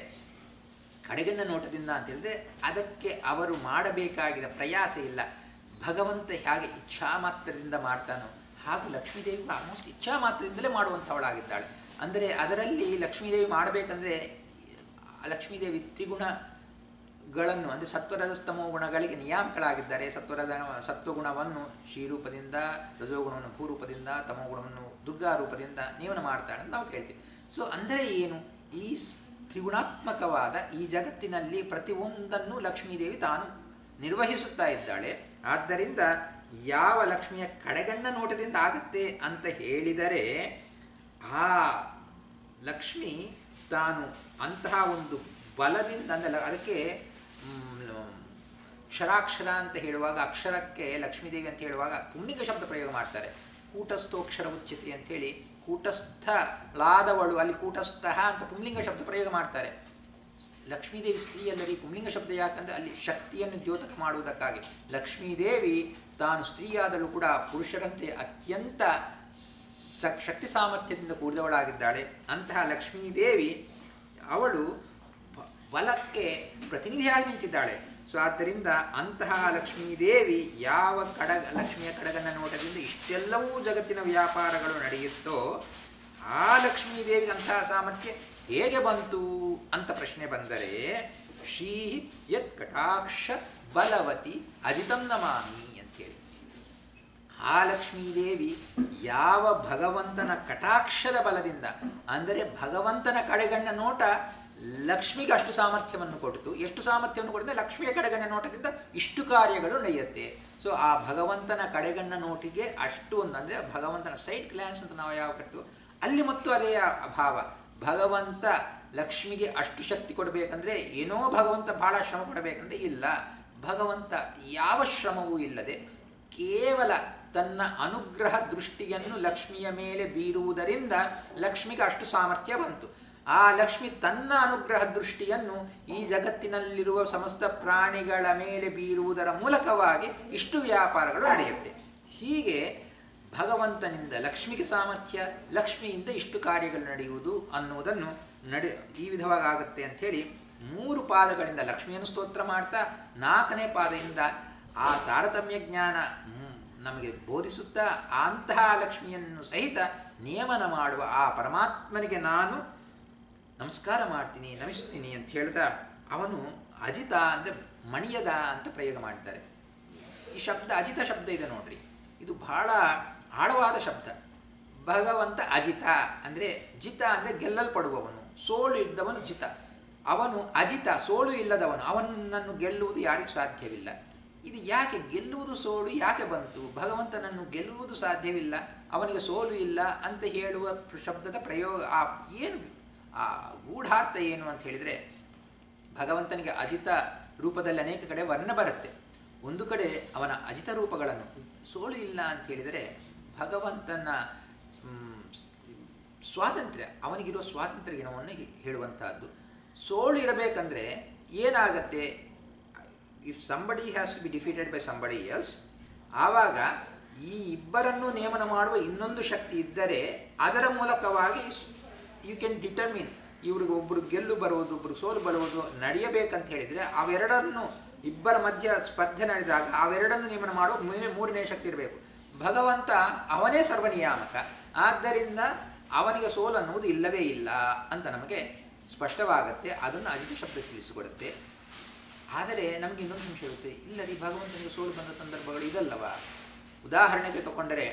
ಕಡೆಗಣ್ಣ ನೋಟದಿಂದ ಅಂತ ಹೇಳಿದ್ರೆ ಅದಕ್ಕೆ ಅವರು ಮಾಡಬೇಕಾಗಿದ ಪ್ರಯಾಸ ಇಲ್ಲ ಭಗವಂತ ಹೇಗೆ ಇಚ್ಛಾ ಮಾತ್ರದಿಂದ ಮಾಡ್ತಾನೋ ಹಾಗೂ ಲಕ್ಷ್ಮೀದೇವಿಗೂ ಆಲ್ಮೋಸ್ಟ್ ಇಚ್ಛಾ ಮಾತ್ರದಿಂದಲೇ ಮಾಡುವಂಥವಳಾಗಿದ್ದಾಳೆ ಅಂದರೆ ಅದರಲ್ಲಿ ಲಕ್ಷ್ಮೀದೇವಿ ಮಾಡಬೇಕಂದ್ರೆ ಲಕ್ಷ್ಮೀದೇವಿ ತ್ರಿಗುಣಗಳನ್ನು ಅಂದರೆ ಸತ್ವರಜಸ್ತಮೋ ಗುಣಗಳಿಗೆ ನಿಯಾಮಕಳಾಗಿದ್ದಾರೆ ಸತ್ವರದ ಸತ್ವಗುಣವನ್ನು ಶ್ರೀರೂಪದಿಂದ ರಜೋಗುಣವನ್ನು ಭೂರೂಪದಿಂದ ತಮೋಗುಣವನ್ನು ದುರ್ಗಾ ರೂಪದಿಂದ ನೇಮನ ಮಾಡ್ತಾಳೆ ಅಂತ ನಾವು ಕೇಳ್ತೀವಿ ಸೊ ಅಂದರೆ ಏನು ಈ ಸ್- ತ್ರಿಗುಣಾತ್ಮಕವಾದ ಈ ಜಗತ್ತಿನಲ್ಲಿ ಪ್ರತಿಯೊಂದನ್ನು ಲಕ್ಷ್ಮೀದೇವಿ ತಾನು ನಿರ್ವಹಿಸುತ್ತಾ ಇದ್ದಾಳೆ ಆದ್ದರಿಂದ ಯಾವ ಲಕ್ಷ್ಮಿಯ ಕಡೆಗಣ್ಣ ನೋಟದಿಂದ ಆಗುತ್ತೆ ಅಂತ ಹೇಳಿದರೆ ಆ ಲಕ್ಷ್ಮಿ ತಾನು ಅಂತಹ ಒಂದು ಬಲದಿಂದ ಅಂದರೆ ಅದಕ್ಕೆ ಮ್, ಕ್ಷರಾಕ್ಷರ ಅಂತ ಹೇಳುವಾಗ ಅಕ್ಷರಕ್ಕೆ ಲಕ್ಷ್ಮೀದೇವಿ ಅಂತ ಹೇಳುವಾಗ ಪುಣ್ಣಿಕ ಶಬ್ದ ಪ್ರಯೋಗ ಮಾಡ್ತಾರೆ ಕೂಟಸ್ಥೋಕ್ಷರ ಉಚ್ಯತೆ ಅಂತೇಳಿ ಕೂಟಸ್ಥಳಾದವಳು ಅಲ್ಲಿ ಕೂಟಸ್ಥಃ ಅಂತ ಪುಂಲಿಂಗ ಶಬ್ದ ಪ್ರಯೋಗ ಮಾಡ್ತಾರೆ ಲಕ್ಷ್ಮೀದೇವಿ ಸ್ತ್ರೀಯಲ್ಲರಿ ಪುಂಲಿಂಗ ಶಬ್ದ ಯಾಕಂದ್ರೆ ಅಲ್ಲಿ ಶಕ್ತಿಯನ್ನು ದ್ಯೋತಕ ಮಾಡುವುದಕ್ಕಾಗಿ ಲಕ್ಷ್ಮೀದೇವಿ ತಾನು ಸ್ತ್ರೀಯಾದಳು ಕೂಡ ಪುರುಷರಂತೆ ಅತ್ಯಂತ ಸ- ಶಕ್ತಿ ಸಾಮರ್ಥ್ಯದಿಂದ ಕೂಡಿದವಳಾಗಿದ್ದಾಳೆ ಅಂತಹ ಲಕ್ಷ್ಮೀದೇವಿ ಅವಳು ಬ- ಬಲಕ್ಕೆ ಪ್ರತಿನಿಧಿಯಾಗಿ ನಿಂತಿದ್ದಾಳೆ ಸೊ ಆದ್ದರಿಂದ ಅಂತಹ ಲಕ್ಷ್ಮೀದೇವಿ ಯಾವ ಕಡ ಲಕ್ಷ್ಮಿಯ ಕಡಗನ್ನ ನೋಟದಿಂದ ಇಷ್ಟೆಲ್ಲವೂ ಜಗತ್ತಿನ ವ್ಯಾಪಾರಗಳು ನಡೆಯುತ್ತೋ ಆ ಲಕ್ಷ್ಮೀದೇವಿಗೆ ಅಂತಹ ಸಾಮರ್ಥ್ಯ ಹೇಗೆ ಬಂತು ಅಂತ ಪ್ರಶ್ನೆ ಬಂದರೆ ಶ್ರೀ ಯತ್ ಕಟಾಕ್ಷ ಬಲವತಿ ಅಜಿತಂ ನಮಾಮಿ ಅಂತೇಳಿ ಆ ಲಕ್ಷ್ಮೀದೇವಿ ಯಾವ ಭಗವಂತನ ಕಟಾಕ್ಷದ ಬಲದಿಂದ ಅಂದರೆ ಭಗವಂತನ ಕಡೆಗಣ್ಣ ನೋಟ ಲಕ್ಷ್ಮಿಗೆ ಅಷ್ಟು ಸಾಮರ್ಥ್ಯವನ್ನು ಕೊಟ್ಟಿತು ಎಷ್ಟು ಸಾಮರ್ಥ್ಯವನ್ನು ಕೊಟ್ಟಿದೆ ಲಕ್ಷ್ಮಿಯ ಕಡೆಗಣ್ಣ ನೋಟದಿಂದ ಇಷ್ಟು ಕಾರ್ಯಗಳು ನಡೆಯುತ್ತೆ ಸೊ ಆ ಭಗವಂತನ ಕಡೆಗಣ್ಣ ನೋಟಿಗೆ ಅಷ್ಟು ಒಂದು ಅಂದರೆ ಭಗವಂತನ ಸೈಡ್ ಗ್ಲ್ಯಾನ್ಸ್ ಅಂತ ನಾವು ಯಾವ ಕಟ್ಟು ಅಲ್ಲಿ ಮತ್ತು ಅದೇ ಅಭಾವ ಭಗವಂತ ಲಕ್ಷ್ಮಿಗೆ ಅಷ್ಟು ಶಕ್ತಿ ಕೊಡಬೇಕಂದ್ರೆ ಏನೋ ಭಗವಂತ ಬಹಳ ಶ್ರಮ ಪಡಬೇಕಂದ್ರೆ ಇಲ್ಲ ಭಗವಂತ ಯಾವ ಶ್ರಮವೂ ಇಲ್ಲದೆ ಕೇವಲ ತನ್ನ ಅನುಗ್ರಹ ದೃಷ್ಟಿಯನ್ನು ಲಕ್ಷ್ಮಿಯ ಮೇಲೆ ಬೀರುವುದರಿಂದ ಲಕ್ಷ್ಮಿಗೆ ಅಷ್ಟು ಸಾಮರ್ಥ್ಯ ಬಂತು ಆ ಲಕ್ಷ್ಮಿ ತನ್ನ ಅನುಗ್ರಹ ದೃಷ್ಟಿಯನ್ನು ಈ ಜಗತ್ತಿನಲ್ಲಿರುವ ಸಮಸ್ತ ಪ್ರಾಣಿಗಳ ಮೇಲೆ ಬೀರುವುದರ ಮೂಲಕವಾಗಿ ಇಷ್ಟು ವ್ಯಾಪಾರಗಳು ನಡೆಯುತ್ತೆ ಹೀಗೆ ಭಗವಂತನಿಂದ ಲಕ್ಷ್ಮಿಗೆ ಸಾಮರ್ಥ್ಯ ಲಕ್ಷ್ಮಿಯಿಂದ ಇಷ್ಟು ಕಾರ್ಯಗಳು ನಡೆಯುವುದು ಅನ್ನುವುದನ್ನು ನಡೆ ಈ ವಿಧವಾಗಿ ಆಗುತ್ತೆ ಅಂಥೇಳಿ ಮೂರು ಪಾದಗಳಿಂದ ಲಕ್ಷ್ಮಿಯನ್ನು ಸ್ತೋತ್ರ ಮಾಡ್ತಾ ನಾಲ್ಕನೇ ಪಾದದಿಂದ ಆ ತಾರತಮ್ಯ ಜ್ಞಾನ ಮ್, ನಮಗೆ ಬೋಧಿಸುತ್ತಾ ಅಂತಹ ಲಕ್ಷ್ಮಿಯನ್ನು ಸಹಿತ ನಿಯಮನ ಮಾಡುವ ಆ ಪರಮಾತ್ಮನಿಗೆ ನಾನು ನಮಸ್ಕಾರ ಮಾಡ್ತೀನಿ ನಮಿಸ್ತೀನಿ ಅಂತ ಹೇಳ್ತಾ ಅವನು ಅಜಿತ ಅಂದರೆ ಮಣಿಯದ ಅಂತ ಪ್ರಯೋಗ ಮಾಡಿದ್ದಾರೆ ಈ ಶಬ್ದ ಅಜಿತ ಶಬ್ದ ಇದೆ ನೋಡ್ರಿ ಇದು ಬಹಳ ಆಳವಾದ ಶಬ್ದ ಭಗವಂತ ಅಜಿತ ಅಂದರೆ ಜಿತ ಅಂದರೆ ಗೆಲ್ಲಲ್ಪಡುವವನು ಸೋಲು ಇದ್ದವನು ಜಿತ ಅವನು ಅಜಿತ ಸೋಲು ಇಲ್ಲದವನು ಅವನನ್ನು ಗೆಲ್ಲುವುದು ಯಾರಿಗೆ ಸಾಧ್ಯವಿಲ್ಲ ಇದು ಯಾಕೆ ಗೆಲ್ಲುವುದು ಸೋಲು ಯಾಕೆ ಬಂತು ಭಗವಂತನನ್ನು ಗೆಲ್ಲುವುದು ಸಾಧ್ಯವಿಲ್ಲ ಅವನಿಗೆ ಸೋಲು ಇಲ್ಲ ಅಂತ ಹೇಳುವ ಶಬ್ದದ ಪ್ರಯೋಗ ಆ ಏನು ಆ ಗೂಢಾರ್ಥ ಏನು ಅಂತ ಹೇಳಿದರೆ ಭಗವಂತನಿಗೆ ಅಜಿತ ರೂಪದಲ್ಲಿ ಅನೇಕ ಕಡೆ ವರ್ಣ ಬರುತ್ತೆ ಒಂದು ಕಡೆ ಅವನ ಅಜಿತ ರೂಪಗಳನ್ನು ಸೋಲು ಇಲ್ಲ ಅಂತ ಹೇಳಿದರೆ ಭಗವಂತನ ಮ್, ಸ್ವಾತಂತ್ರ್ಯ ಅವನಿಗಿರುವ ಸ್ವಾತಂತ್ರ್ಯ ಗುಣವನ್ನು ಹೇ- ಹೇಳುವಂತಹದ್ದು ಸೋಲು ಇರಬೇಕಂದ್ರೆ ಏನಾಗತ್ತೆ if somebody has to be defeated by somebody else ಆವಾಗ ಈ ಇಬ್ಬರನ್ನು ನೇಮನ ಮಾಡುವ ಇನ್ನೊಂದು ಶಕ್ತಿ ಇದ್ದರೆ ಅದರ ಮೂಲಕವಾಗಿ ಯು ಕ್ಯಾನ್ ಡಿಟರ್ಮಿನ್ ಇವ್ರಿಗೆ ಒಬ್ಬರು ಗೆಲ್ಲು ಬರುವುದು ಒಬ್ಬರು ಸೋಲು ಬರುವುದು ನಡೆಯಬೇಕಂತ ಹೇಳಿದರೆ ಅವೆರಡನ್ನು ಇಬ್ಬರ ಮಧ್ಯ ಸ್ಪರ್ಧೆ ನಡೆದಾಗ ಅವೆರಡನ್ನು ನೇಮನ ಮಾಡುವ ಮೂರನೇ ಮೂರನೇ ಶಕ್ತಿ ಇರಬೇಕು ಭಗವಂತ ಅವನೇ ಸರ್ವನಿಯಾಮಕ ಆದ್ದರಿಂದ ಅವನಿಗೆ ಸೋಲು ಅನ್ನುವುದು ಇಲ್ಲವೇ ಇಲ್ಲ ಅಂತ ನಮಗೆ ಸ್ಪಷ್ಟವಾಗತ್ತೆ ಅದನ್ನು ಅಜಿತ ಶಬ್ದ ತಿಳಿಸಿಕೊಡುತ್ತೆ ಆದರೆ ನಮಗೆ ಇನ್ನೊಂದು ಸಂಶಯ ಇರುತ್ತೆ ಇಲ್ಲ ರೀ ಭಗವಂತನಿಗೆ ಸೋಲು ಬಂದ ಸಂದರ್ಭಗಳು ಇದಲ್ಲವ ಉದಾಹರಣೆಗೆ ತಗೊಂಡರೆ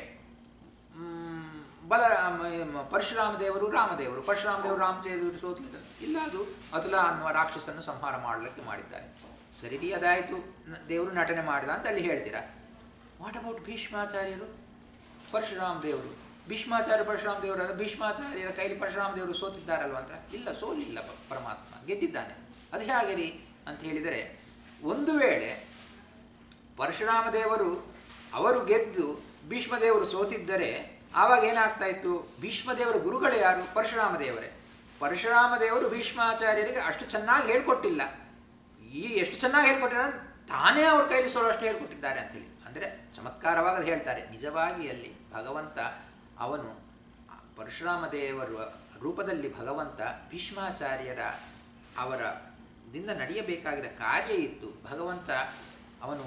ಮ್, ಬಲ ಮ- ಪರಶುರಾಮ ದೇವರು ರಾಮದೇವರು ಪರಶುರಾಮ ದೇವರು ರಾಮದೇವರು ಸೋತಿಲ್ಲ ಇಲ್ಲ ಅದು ಅತುಲ ಅನ್ನುವ ರಾಕ್ಷಸನ್ನು ಸಂಹಾರ ಮಾಡಲಿಕ್ಕೆ ಮಾಡಿದ್ದಾರೆ ಸರಿಡಿ ಅದಾಯಿತು ನ- ದೇವರು ನಟನೆ ಮಾಡಿದ ಅಂತ ಅಲ್ಲಿ ಹೇಳ್ತೀರಾ ವಾಟ್ ಅಬೌಟ್ ಭೀಷ್ಮಾಚಾರ್ಯರು ಪರಶುರಾಮ ದೇವರು ಭೀಷ್ಮಾಚಾರ್ಯ ಪರಶುರಾಮ ದೇವರು ಭೀಷ್ಮಾಚಾರ್ಯರ ಕೈಲಿ ಪರಶುರಾಮ ದೇವರು ಸೋತಿದ್ದಾರಲ್ವ ಅಂತ ಇಲ್ಲ ಸೋಲಿಲ್ಲ ಪ- ಪರಮಾತ್ಮ ಗೆದ್ದಿದ್ದಾನೆ ಅದು ಹೇಗೆ ರೀ ಅಂತ ಹೇಳಿದರೆ ಒಂದು ವೇಳೆ ಪರಶುರಾಮ ದೇವರು ಅವರು ಗೆದ್ದು ಭೀಷ್ಮದೇವರು ಸೋತಿದ್ದರೆ ಆವಾಗ ಏನಾಗ್ತಾ ಇತ್ತು ಭೀಷ್ಮದೇವರ ಗುರುಗಳು ಯಾರು ಪರಶುರಾಮ ದೇವರೇ ಪರಶುರಾಮ ದೇವರು ಭೀಷ್ಮಾಚಾರ್ಯರಿಗೆ ಅಷ್ಟು ಚೆನ್ನಾಗಿ ಹೇಳ್ಕೊಟ್ಟಿಲ್ಲ ಈ ಎಷ್ಟು ಚೆನ್ನಾಗಿ ಹೇಳ್ಕೊಟ್ಟಿದ್ದಾರೆ ತಾನೇ ಅವ್ರ ಕೈಲಿ ಸೋಲು ಅಷ್ಟು ಹೇಳ್ಕೊಟ್ಟಿದ್ದಾರೆ ಅಂತೇಳಿ ಅಂದರೆ ಚಮತ್ಕಾರವಾಗಿ ಅದು ಹೇಳ್ತಾರೆ ನಿಜವಾಗಿ ಅಲ್ಲಿ ಭಗವಂತ ಅವನು ಪರಶುರಾಮ ದೇವರ ರೂಪದಲ್ಲಿ ಭಗವಂತ ಭೀಷ್ಮಾಚಾರ್ಯರ ಅವರ ದಿಂದ ನಡೆಯಬೇಕಾಗಿದ್ದ ಕಾರ್ಯ ಇತ್ತು ಭಗವಂತ ಅವನು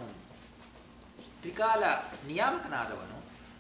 ತ್ರಿಕಾಲ ನಿಯಾಮಕನಾದವನು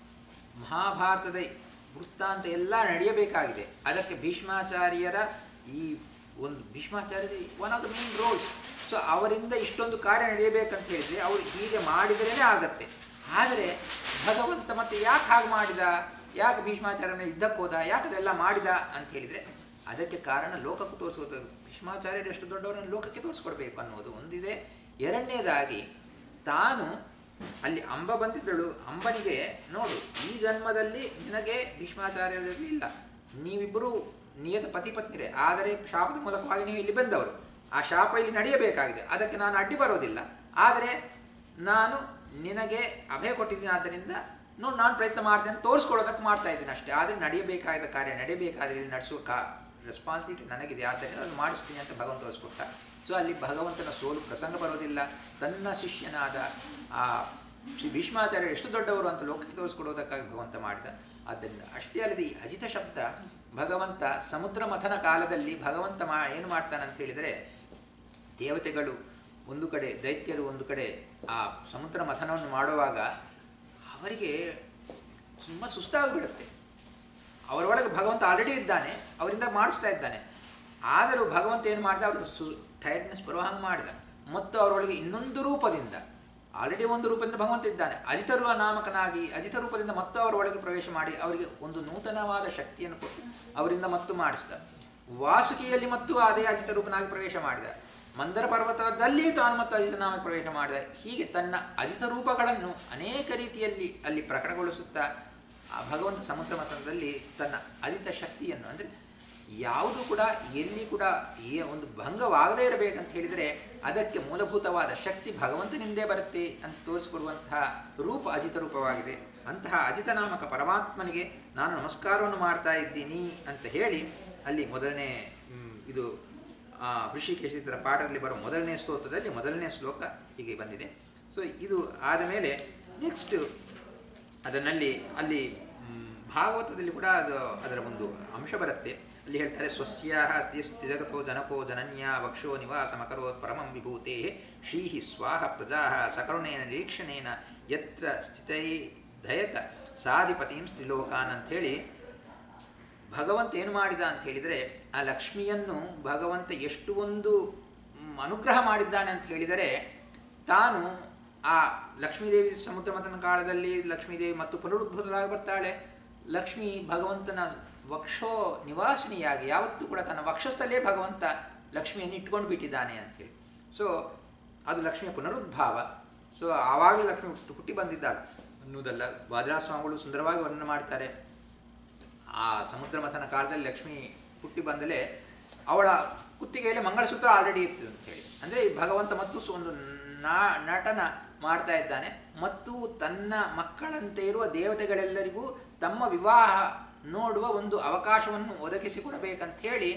ಮಹಾಭಾರತದ ವೃತ್ತಾಂತ ಎಲ್ಲ ನಡೆಯಬೇಕಾಗಿದೆ ಅದಕ್ಕೆ ಭೀಷ್ಮಾಚಾರ್ಯರ ಈ ಒಂದು ಭೀಷ್ಮಾಚಾರ್ಯರು one of the main roles so ಅವರಿಂದ ಇಷ್ಟೊಂದು ಕಾರ್ಯ ನಡೆಯಬೇಕಂತ ಹೇಳಿದರೆ ಅವರು ಹೀಗೆ ಮಾಡಿದ್ರೇ ಆಗತ್ತೆ ಆದರೆ ಭಗವಂತ ಮತ್ತೆ ಯಾಕೆ ಹಾಗೆ ಮಾಡಿದ ಯಾಕೆ ಭೀಷ್ಮಾಚಾರ್ಯನ ಯುದ್ಧಕ್ಕೆ ಹೋದ ಯಾಕೆ ಅದೆಲ್ಲ ಮಾಡಿದ ಅಂತ ಹೇಳಿದರೆ ಅದಕ್ಕೆ ಕಾರಣ ಲೋಕಕ್ಕೆ ತೋರಿಸೋದು ಭೀಷ್ಮಾಚಾರ್ಯರು ಎಷ್ಟು ದೊಡ್ಡವರನ್ನು ಲೋಕಕ್ಕೆ ತೋರಿಸ್ಕೊಡ್ಬೇಕು ಅನ್ನೋದು ಒಂದಿದೆ ಎರಡನೇದಾಗಿ ತಾನು ಅಲ್ಲಿ ಅಂಬ ಬಂದಿದ್ದಳು ಅಂಬನಿಗೆ ನೋಡು ಈ ಜನ್ಮದಲ್ಲಿ ನಿನಗೆ ಭೀಷ್ಮಾಚಾರ್ಯರಲ್ಲಿ ಇಲ್ಲ ನೀವಿಬ್ಬರು ನಿಯತ ಪತಿ ಪತ್ನಿರೇ ಆದರೆ ಶಾಪದ ಮೂಲಕವಾಗಿ ನೀವು ಇಲ್ಲಿ ಬಂದವರು ಆ ಶಾಪ ಇಲ್ಲಿ ನಡೆಯಬೇಕಾಗಿದೆ ಅದಕ್ಕೆ ನಾನು ಅಡ್ಡಿ ಬರೋದಿಲ್ಲ ಆದರೆ ನಾನು ನಿನಗೆ ಅಭಯ ಕೊಟ್ಟಿದ್ದೀನಿ ಆದ್ದರಿಂದ ನೋಡಿ ನಾನು ಪ್ರಯತ್ನ ಮಾಡ್ತೇನೆ ತೋರಿಸ್ಕೊಳ್ಳೋದಕ್ಕೆ ಮಾಡ್ತಾ ಇದ್ದೀನಿ ಅಷ್ಟೇ ಆದರೆ ನಡೆಯಬೇಕಾದ ಕಾರ್ಯ ನಡೆಯಬೇಕಾದ್ರೆ ಇಲ್ಲಿ ನಡೆಸುವ ಕಾ ರೆಸ್ಪಾನ್ಸಿಬಿಲಿಟಿ ನನಗಿದೆ ಆದ್ದರಿಂದ ಅದು ಮಾಡಿಸ್ತೀನಿ ಅಂತ ಭಗವಂತ ತೋರಿಸ್ಕೊಟ್ಟ ಸೊ ಅಲ್ಲಿ ಭಗವಂತನ ಸೋಲು ಪ್ರಸಂಗ ಬರೋದಿಲ್ಲ ತನ್ನ ಶಿಷ್ಯನಾದ ಆ ಶ್ರೀ ಭೀಷ್ಮಾಚಾರ್ಯ ಎಷ್ಟು ದೊಡ್ಡವರು ಅಂತ ಲೋಕಕ್ಕೆ ತೋರಿಸ್ಕೊಡೋದಕ್ಕಾಗಿ ಭಗವಂತ ಮಾಡಿದ ಆದ್ದರಿಂದ ಅಷ್ಟೇ ಅಲ್ಲದೆ ಈ ಅಜಿತ ಶಬ್ದ ಭಗವಂತ ಸಮುದ್ರ ಮಥನ ಕಾಲದಲ್ಲಿ ಭಗವಂತ ಮಾ ಏನು ಮಾಡ್ತಾನೆ ಅಂತ ಹೇಳಿದರೆ ದೇವತೆಗಳು ಒಂದು ಕಡೆ ದೈತ್ಯರು ಒಂದು ಕಡೆ ಆ ಸಮುದ್ರ ಮಥನವನ್ನು ಮಾಡುವಾಗ ಅವರಿಗೆ ತುಂಬ ಸುಸ್ತಾಗಿಬಿಡುತ್ತೆ ಅವರೊಳಗೆ ಭಗವಂತ ಆಲ್ರೆಡಿ ಇದ್ದಾನೆ ಅವರಿಂದ ಮಾಡಿಸ್ತಾ ಇದ್ದಾನೆ ಆದರೂ ಭಗವಂತ ಏನು ಮಾಡಿದ ಅವರು ಸು ಟೈರ್ಡ್ನೆಸ್ ಬರುವ ಹಂಗೆ ಮಾಡಿದ ಮತ್ತು ಅವರೊಳಗೆ ಇನ್ನೊಂದು ರೂಪದಿಂದ ಆಲ್ರೆಡಿ ಒಂದು ರೂಪದಿಂದ ಭಗವಂತ ಇದ್ದಾನೆ ಅಜಿತರುವ ನಾಮಕನಾಗಿ ಅಜಿತ ರೂಪದಿಂದ ಮತ್ತು ಅವರ ಒಳಗೆ ಪ್ರವೇಶ ಮಾಡಿ ಅವರಿಗೆ ಒಂದು ನೂತನವಾದ ಶಕ್ತಿಯನ್ನು ಕೊಟ್ಟು ಅವರಿಂದ ಮತ್ತು ಮಾಡಿಸಿದ ವಾಸುಕಿಯಲ್ಲಿ ಮತ್ತು ಅದೇ ಅಜಿತ ರೂಪನಾಗಿ ಪ್ರವೇಶ ಮಾಡಿದ ಮಂದರ ಪರ್ವತದಲ್ಲಿ ತಾನು ಮತ್ತು ಅಜಿತ ನಾಮ ಪ್ರವೇಶ ಮಾಡಿದ ಹೀಗೆ ತನ್ನ ಅಜಿತ ರೂಪಗಳನ್ನು ಅನೇಕ ರೀತಿಯಲ್ಲಿ ಅಲ್ಲಿ ಪ್ರಕಟಗೊಳಿಸುತ್ತಾ ಆ ಭಗವಂತ ಸಮುದ್ರ ಮಥನದಲ್ಲಿ ತನ್ನ ಅಜಿತ ಶಕ್ತಿಯನ್ನು ಅಂದರೆ ಯಾವುದು ಕೂಡ ಎಲ್ಲಿ ಕೂಡ ಈ ಒಂದು ಭಂಗವಾಗದೇ ಇರಬೇಕಂತ ಹೇಳಿದರೆ ಅದಕ್ಕೆ ಮೂಲಭೂತವಾದ ಶಕ್ತಿ ಭಗವಂತನಿಂದೇ ಬರುತ್ತೆ ಅಂತ ತೋರಿಸಿಕೊಡುವಂತಹ ರೂಪ ಅಜಿತ ರೂಪವಾಗಿದೆ ಅಂತಹ ಅಜಿತನಾಮಕ ಪರಮಾತ್ಮನಿಗೆ ನಾನು ನಮಸ್ಕಾರವನ್ನು ಮಾಡ್ತಾ ಇದ್ದೀನಿ ಅಂತ ಹೇಳಿ ಅಲ್ಲಿ ಮೊದಲನೇ ಮ್, ಇದು ಆ, ಋಷಿಕೇಶಿತರ ಪಾಠದಲ್ಲಿ ಬರೋ ಮೊದಲನೇ ಸ್ತೋತ್ರದಲ್ಲಿ ಮೊದಲನೇ ಶ್ಲೋಕ ಹೀಗೆ ಬಂದಿದೆ ಸೊ ಇದು ಆದ ಮೇಲೆ ನೆಕ್ಸ್ಟ್ ಅದನ್ನಲ್ಲಿ ಅಲ್ಲಿ ಮ್, ಭಾಗವತದಲ್ಲಿ ಕೂಡ ಅದು ಅದರ ಒಂದು ಅಂಶ ಬರುತ್ತೆ ಅಲ್ಲಿ ಹೇಳ್ತಾರೆ ಸ್ವಸ್ಯಾಹ ಅಸ್ತಿ ಜಗತೋ ಜನಕೋ ಜನನ್ಯ ವಕ್ಷೋ ನಿವಾಸ ಮಕರೋತ್ ಪರಮಂ ವಿಭೂತೆ ಶ್ರೀಹಿ ಸ್ವಾಹ ಪ್ರಜಾ ಸಕರುಣೇನ ನಿರೀಕ್ಷಣೇನ ಯತ್ರ ಸ್ಥಿತೈ ದಯತ ಸಾಧಿಪತಿಂ ಸ್ತ್ರೀಲೋಕಾನ್ ಅಂಥೇಳಿ ಭಗವಂತ ಏನು ಮಾಡಿದ ಅಂತ ಹೇಳಿದರೆ ಆ ಲಕ್ಷ್ಮಿಯನ್ನು ಭಗವಂತ ಎಷ್ಟು ಒಂದು ಮ್, ಅನುಗ್ರಹ ಮಾಡಿದ್ದಾನೆ ಅಂತ ಹೇಳಿದರೆ ತಾನು ಆ ಲಕ್ಷ್ಮೀದೇವಿ ಸಮುದ್ರ ಮಥನ ಕಾಲದಲ್ಲಿ ಲಕ್ಷ್ಮೀದೇವಿ ಮತ್ತು ಪುನರುದ್ಭುತರಾಗಿ ಬರ್ತಾಳೆ ಲಕ್ಷ್ಮಿ ಭಗವಂತನ ವಕ್ಷೋ ನಿವಾಸಿನಿಯಾಗಿ ಯಾವತ್ತೂ ಕೂಡ ತನ್ನ ವಕ್ಷಸ್ಥಲ್ಲೇ ಭಗವಂತ ಲಕ್ಷ್ಮಿಯನ್ನು ಇಟ್ಕೊಂಡು ಬಿಟ್ಟಿದ್ದಾನೆ ಅಂಥೇಳಿ ಸೊ ಅದು ಲಕ್ಷ್ಮಿಯ ಪುನರುದ್ಭಾವ ಸೊ ಆವಾಗಲೇ ಲಕ್ಷ್ಮಿ ಹುಟ್ಟು- ಹುಟ್ಟಿ ಬಂದಿದ್ದಾಳೆ ಅನ್ನುವುದಲ್ಲ ವಾದಿರಾಜ ಸ್ವಾಮಿಗಳು ಸುಂದರವಾಗಿ ವರ್ಣನೆ ಮಾಡ್ತಾರೆ ಆ ಸಮುದ್ರ ಮಥನ ಕಾಲದಲ್ಲಿ ಲಕ್ಷ್ಮಿ ಹುಟ್ಟಿ ಬಂದಲೇ ಅವಳ ಕುತ್ತಿಗೆಯಲ್ಲಿ ಮಂಗಳಸೂತ್ರ ಆಲ್ರೆಡಿ ಇತ್ತು ಅಂತ ಹೇಳಿ ಅಂದರೆ ಈ ಭಗವಂತ ಮತ್ತು ಸು- ಒಂದು ನಾ ನಟನ ಮಾಡ್ತಾ ಇದ್ದಾನೆ ಮತ್ತು ತನ್ನ ಮಕ್ಕಳಂತೆ ಇರುವ ದೇವತೆಗಳೆಲ್ಲರಿಗೂ ತಮ್ಮ ವಿವಾಹ ನೋಡುವ ಒಂದು ಅವಕಾಶವನ್ನು ಒದಗಿಸಿಕೊಡಬೇಕಂತ ಹೇಳಿ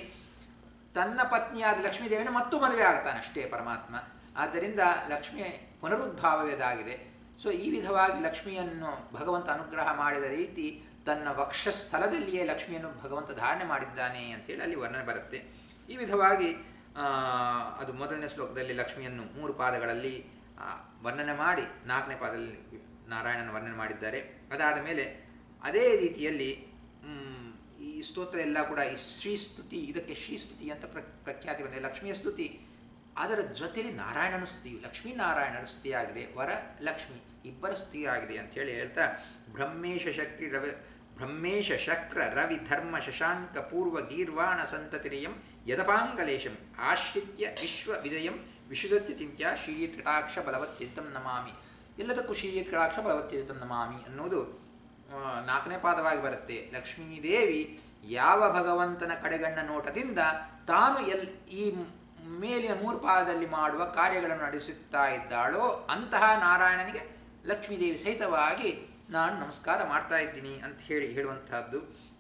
ತನ್ನ ಪತ್ನಿಯಾದ ಲಕ್ಷ್ಮೀದೇವಿನ ಮತ್ತು ಮದುವೆ ಆಗ್ತಾನೆ ಅಷ್ಟೇ ಪರಮಾತ್ಮ ಆದ್ದರಿಂದ ಲಕ್ಷ್ಮಿ ಪುನರುದ್ಭಾವವೇದಾಗಿದೆ ಸೊ ಈ ವಿಧವಾಗಿ ಲಕ್ಷ್ಮಿಯನ್ನು ಭಗವಂತ ಅನುಗ್ರಹ ಮಾಡಿದ ರೀತಿ ತನ್ನ ವಕ್ಷಸ್ಥಲದಲ್ಲಿಯೇ ಲಕ್ಷ್ಮಿಯನ್ನು ಭಗವಂತ ಧಾರಣೆ ಮಾಡಿದ್ದಾನೆ ಅಂತೇಳಿ ಅಲ್ಲಿ ವರ್ಣನೆ ಬರುತ್ತೆ ಈ ವಿಧವಾಗಿ ಆ, ಅದು ಮೊದಲನೇ ಶ್ಲೋಕದಲ್ಲಿ ಲಕ್ಷ್ಮಿಯನ್ನು ಮೂರು ಪಾದಗಳಲ್ಲಿ ಆ, ವರ್ಣನೆ ಮಾಡಿ ನಾಲ್ಕನೇ ಪಾದದಲ್ಲಿ ನಾರಾಯಣನ ವರ್ಣನೆ ಮಾಡಿದ್ದಾರೆ ಅದಾದ ಮೇಲೆ ಅದೇ ರೀತಿಯಲ್ಲಿ ಮ್, ಈ ಸ್ತೋತ್ರ ಎಲ್ಲ ಕೂಡ ಈ ಶ್ರೀಸ್ತುತಿ ಇದಕ್ಕೆ ಶ್ರೀಸ್ತುತಿ ಅಂತ ಪ್ರ ಪ್ರಖ್ಯಾತಿ ಬಂದಿದೆ ಲಕ್ಷ್ಮಿಯ ಸ್ತುತಿ ಅದರ ಜೊತೆಯಲ್ಲಿ ನಾರಾಯಣನ ಸ್ತುತಿಯು ಲಕ್ಷ್ಮೀ ನಾರಾಯಣರ ಸ್ತುತಿಯಾಗಿದೆ ವರ ಲಕ್ಷ್ಮಿ ಇಬ್ಬರ ಸ್ತುತಿಯಾಗಿದೆ ಅಂತ ಹೇಳಿ ಹೇಳ್ತಾ ಬ್ರಹ್ಮೇಶ ಶಕ್ತಿ ರವಿ ಬ್ರಹ್ಮೇಶ ಶಕ್ರ ರವಿ ಧರ್ಮ ಶಶಾಂಕ ಪೂರ್ವ ಗೀರ್ವಾಣ ಸಂತತಿರಿಯಂ ಯದಪಾಂಗಲೇಶಂ ಆಶ್ರಿತ್ಯ ವಿಶ್ವ ವಿಜಯಂ ವಿಶುದ್ಧ ಚಿಂತ್ಯ ಶ್ರೀತ್ರಿಟಾಕ್ಷ ಬಲವತ್ಯಜಿತಂ ನಮಾಮಿ ಎಲ್ಲದಕ್ಕೂ ಶ್ರೀತ್ರಿಟಾಕ್ಷ ಬಲವತ್ಯಜಿತಂ ನಮಾಮಿ ಅನ್ನೋದು ಆ, ನಾಲ್ಕನೇ ಪಾದವಾಗಿ ಬರುತ್ತೆ ಲಕ್ಷ್ಮೀದೇವಿ ಯಾವ ಭಗವಂತನ ಕಡೆಗಣ್ಣ ನೋಟದಿಂದ ತಾನು ಎಲ್ ಈ ಮೇಲಿನ ಮೂರು ಪಾದದಲ್ಲಿ ಮಾಡುವ ಕಾರ್ಯಗಳನ್ನು ನಡೆಸುತ್ತಾ ಇದ್ದಾಳೋ ಅಂತಹ ನಾರಾಯಣನಿಗೆ ಲಕ್ಷ್ಮೀದೇವಿ ಸಹಿತವಾಗಿ ನಾನು ನಮಸ್ಕಾರ ಮಾಡ್ತಾ ಇದ್ದೀನಿ ಅಂತ ಹೇಳಿ ಹೇಳುವಂತಹದ್ದು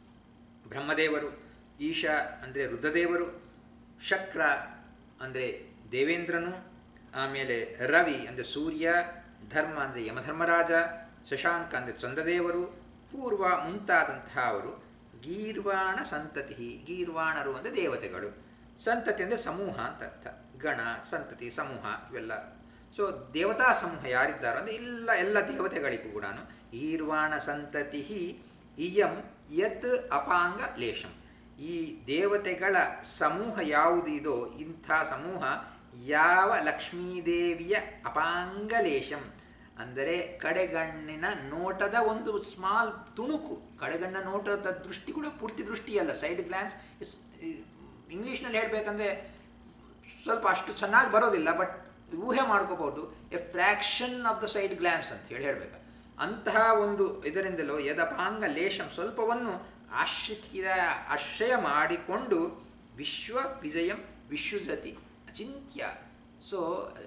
ಬ್ರಹ್ಮದೇವರು ಈಶ ಅಂದರೆ ರುದ್ರದೇವರು ಶಕ್ರ ಅಂದರೆ ದೇವೇಂದ್ರನು ಆಮೇಲೆ ರವಿ ಅಂದರೆ ಸೂರ್ಯ ಧರ್ಮ ಅಂದರೆ ಯಮಧರ್ಮರಾಜ ಶಶಾಂಕ ಅಂದರೆ ಚಂದ್ರದೇವರು ಪೂರ್ವ ಮುಂತಾದಂತಹ ಅವರು ಗೀರ್ವಾಣ ಸಂತತಿ ಗೀರ್ವಾಣರು ಅಂದರೆ ದೇವತೆಗಳು ಸಂತತಿ ಅಂದರೆ ಸಮೂಹ ಅಂತ ಅರ್ಥ ಗಣ ಸಂತತಿ ಸಮೂಹ ಇವೆಲ್ಲ ಸೊ ದೇವತಾ ಸಮೂಹ ಯಾರಿದ್ದಾರೋ ಅಂದರೆ ಇಲ್ಲ ಎಲ್ಲ ದೇವತೆಗಳಿಗೂ ಕೂಡ ಗೀರ್ವಾಣ ಸಂತತಿ ಇಯಂ ಯತ್ ಅಪಾಂಗ ಲೇಷಂ ಈ ದೇವತೆಗಳ ಸಮೂಹ ಯಾವುದಿದೋ ಇಂಥ ಸಮೂಹ ಯಾವ ಲಕ್ಷ್ಮೀದೇವಿಯ ಅಪಾಂಗಲೇಶಂ ಅಂದರೆ ಕಡೆಗಣ್ಣಿನ ನೋಟದ ಒಂದು ಸ್ಮಾಲ್ ತುಣುಕು ಕಡೆಗಣ್ಣ ನೋಟದ ದೃಷ್ಟಿ ಕೂಡ ಪೂರ್ತಿ ದೃಷ್ಟಿಯಲ್ಲ ಸೈಡ್ ಗ್ಲಾನ್ಸ್ ಇಂಗ್ಲೀಷ್ನಲ್ಲಿ ಹೇಳಬೇಕಂದ್ರೆ ಸ್ವಲ್ಪ ಅಷ್ಟು ಚೆನ್ನಾಗಿ ಬರೋದಿಲ್ಲ ಬಟ್ ಊಹೆ ಮಾಡ್ಕೋಬಹುದು a fraction of the side glance ಅಂತ ಹೇಳಿ ಹೇಳಬೇಕು ಅಂತಹ ಒಂದು ಇದರಿಂದಲೋ ಯದಪಾಂಗ ಲೇಷಂ ಸ್ವಲ್ಪವನ್ನು ಆಶ್ರಿತ್ಯ ಆಶ್ರಯ ಮಾಡಿಕೊಂಡು ವಿಶ್ವ ವಿಜಯಂ ವಿಶ್ವಜತಿ ಅಚಿಂತ್ಯ ಸೊ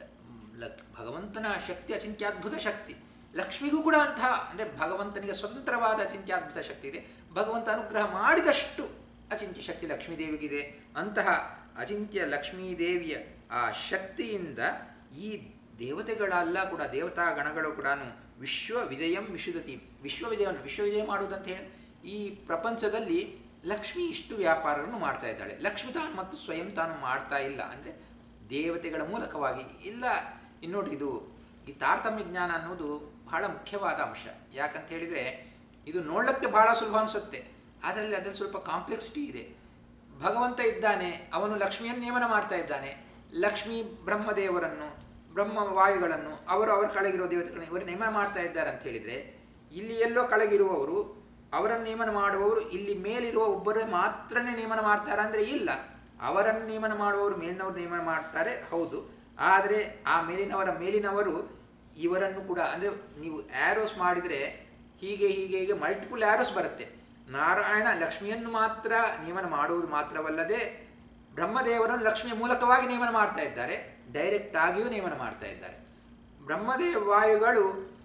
ಲಕ್ ಭಗವಂತನ ಶಕ್ತಿ ಅಚಿಂತ್ಯಾದ್ಭುತ ಶಕ್ತಿ ಲಕ್ಷ್ಮಿಗೂ ಕೂಡ ಅಂತಹ ಅಂದರೆ ಭಗವಂತನಿಗೆ ಸ್ವತಂತ್ರವಾದ ಅಚಿಂತ್ಯಾದ್ಭುತ ಶಕ್ತಿ ಇದೆ ಭಗವಂತ ಅನುಗ್ರಹ ಮಾಡಿದಷ್ಟು ಅಚಿಂತ್ಯ ಶಕ್ತಿ ಲಕ್ಷ್ಮೀದೇವಿಗಿದೆ ಅಂತಹ ಅಚಿಂತ್ಯ ಲಕ್ಷ್ಮೀದೇವಿಯ ಆ ಶಕ್ತಿಯಿಂದ ಈ ದೇವತೆಗಳೆಲ್ಲ ಕೂಡ ದೇವತಾ ಗಣಗಳು ಕೂಡ ವಿಶ್ವ ವಿಜಯಂ ವಿಶುದ್ಧತಿ ವಿಶ್ವ ವಿಜಯವನ್ನು ವಿಶ್ವ ವಿಜಯ ಮಾಡುವುದಂತ ಹೇಳಿ ಈ ಪ್ರಪಂಚದಲ್ಲಿ ಲಕ್ಷ್ಮಿ ಇಷ್ಟು ವ್ಯಾಪಾರವನ್ನು ಮಾಡ್ತಾ ಇದ್ದಾಳೆ ಲಕ್ಷ್ಮಿ ತಾನು ಮತ್ತು ಸ್ವಯಂ ತಾನು ಮಾಡ್ತಾ ಇಲ್ಲ ಅಂದರೆ ದೇವತೆಗಳ ಮೂಲಕವಾಗಿ ಇಲ್ಲ ಇನ್ನು ನೋಡ್ರಿ ಇದು ಈ ತಾರತಮ್ಯ ಜ್ಞಾನ ಅನ್ನೋದು ಬಹಳ ಮುಖ್ಯವಾದ ಅಂಶ ಯಾಕಂತ ಹೇಳಿದರೆ ಇದು ನೋಡಲಿಕ್ಕೆ ಬಹಳ ಸುಲಭ ಅನಿಸುತ್ತೆ ಅದರಲ್ಲಿ ಅದರಲ್ಲಿ ಸ್ವಲ್ಪ ಕಾಂಪ್ಲೆಕ್ಸಿಟಿ ಇದೆ ಭಗವಂತ ಇದ್ದಾನೆ ಅವನು ಲಕ್ಷ್ಮಿಯನ್ನು ನೇಮನ ಮಾಡ್ತಾ ಇದ್ದಾನೆ ಲಕ್ಷ್ಮಿ ಬ್ರಹ್ಮದೇವರನ್ನು ಬ್ರಹ್ಮ ವಾಯುಗಳನ್ನು ಅವರು ಅವರ ಕೆಳಗಿರುವ ದೇವತೆಗಳನ್ನು ಇವರು ನೇಮನ ಮಾಡ್ತಾ ಇದ್ದಾರೆ ಅಂತ ಹೇಳಿದರೆ ಇಲ್ಲಿ ಎಲ್ಲೋ ಕೆಳಗಿರುವವರು ಅವರನ್ನು ನೇಮನ ಮಾಡುವವರು ಇಲ್ಲಿ ಮೇಲಿರುವ ಒಬ್ಬರೇ ಮಾತ್ರನೇ ನೇಮನ ಮಾಡ್ತಾರೆ ಅಂದರೆ ಇಲ್ಲ ಅವರನ್ನು ನೇಮನ ಮಾಡುವವರು ಮೇಲಿನವರು ನೇಮನ ಮಾಡ್ತಾರೆ ಹೌದು ಆದರೆ ಆ ಮೇಲಿನವರ ಮೇಲಿನವರು ಇವರನ್ನು ಕೂಡ ಅಂದರೆ ನೀವು ಆ್ಯರೋಸ್ ಮಾಡಿದರೆ ಹೀಗೆ ಹೀಗೆ ಹೀಗೆ ಮಲ್ಟಿಪಲ್ ಆ್ಯರೋಸ್ ಬರುತ್ತೆ ನಾರಾಯಣ ಲಕ್ಷ್ಮಿಯನ್ನು ಮಾತ್ರ ನೇಮನ ಮಾಡುವುದು ಮಾತ್ರವಲ್ಲದೆ ಬ್ರಹ್ಮದೇವರನ್ನು ಲಕ್ಷ್ಮಿಯ ಮೂಲಕವಾಗಿ ನೇಮನ ಮಾಡ್ತಾ ಇದ್ದಾರೆ ಡೈರೆಕ್ಟ್ ಆಗಿಯೂ ನೇಮನ ಮಾಡ್ತಾ ಇದ್ದಾರೆ ಬ್ರಹ್ಮದೇವ ವಾಯುಗಳು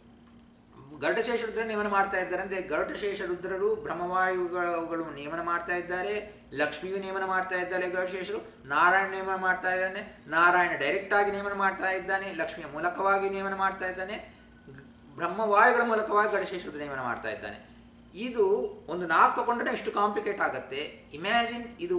ಗರುಡಶೇಷ ರುದ್ರ ನೇಮನ ಮಾಡ್ತಾ ಇದ್ದಾರೆ ಅಂದರೆ ಗರುಡಶೇಷ ರುದ್ರರು ಬ್ರಹ್ಮವಾಯುಗಳು ನೇಮನ ಮಾಡ್ತಾ ಇದ್ದಾರೆ ಲಕ್ಷ್ಮಿಯು ನೇಮನ ಮಾಡ್ತಾ ಇದ್ದಾರೆ ಗರುಡಶೇಷರು ನಾರಾಯಣ ನೇಮನ ಮಾಡ್ತಾ ಇದ್ದಾನೆ ನಾರಾಯಣ ಡೈರೆಕ್ಟ್ ಆಗಿ ನೇಮನ ಮಾಡ್ತಾ ಇದ್ದಾನೆ ಲಕ್ಷ್ಮಿಯ ಮೂಲಕವಾಗಿ ನೇಮನ ಮಾಡ್ತಾ ಇದ್ದಾನೆ ಬ್ರಹ್ಮವಾಯುಗಳ ಮೂಲಕವಾಗಿ ಗರುಡಶೇಷ ರುದ್ರ ನೇಮನ ಮಾಡ್ತಾ ಇದ್ದಾನೆ ಇದು ಒಂದು ನಾಲ್ಕು ತಗೊಂಡ್ರೆ ಎಷ್ಟು ಕಾಂಪ್ಲಿಕೇಟ್ ಆಗುತ್ತೆ ಇಮ್ಯಾಜಿನ್ ಇದು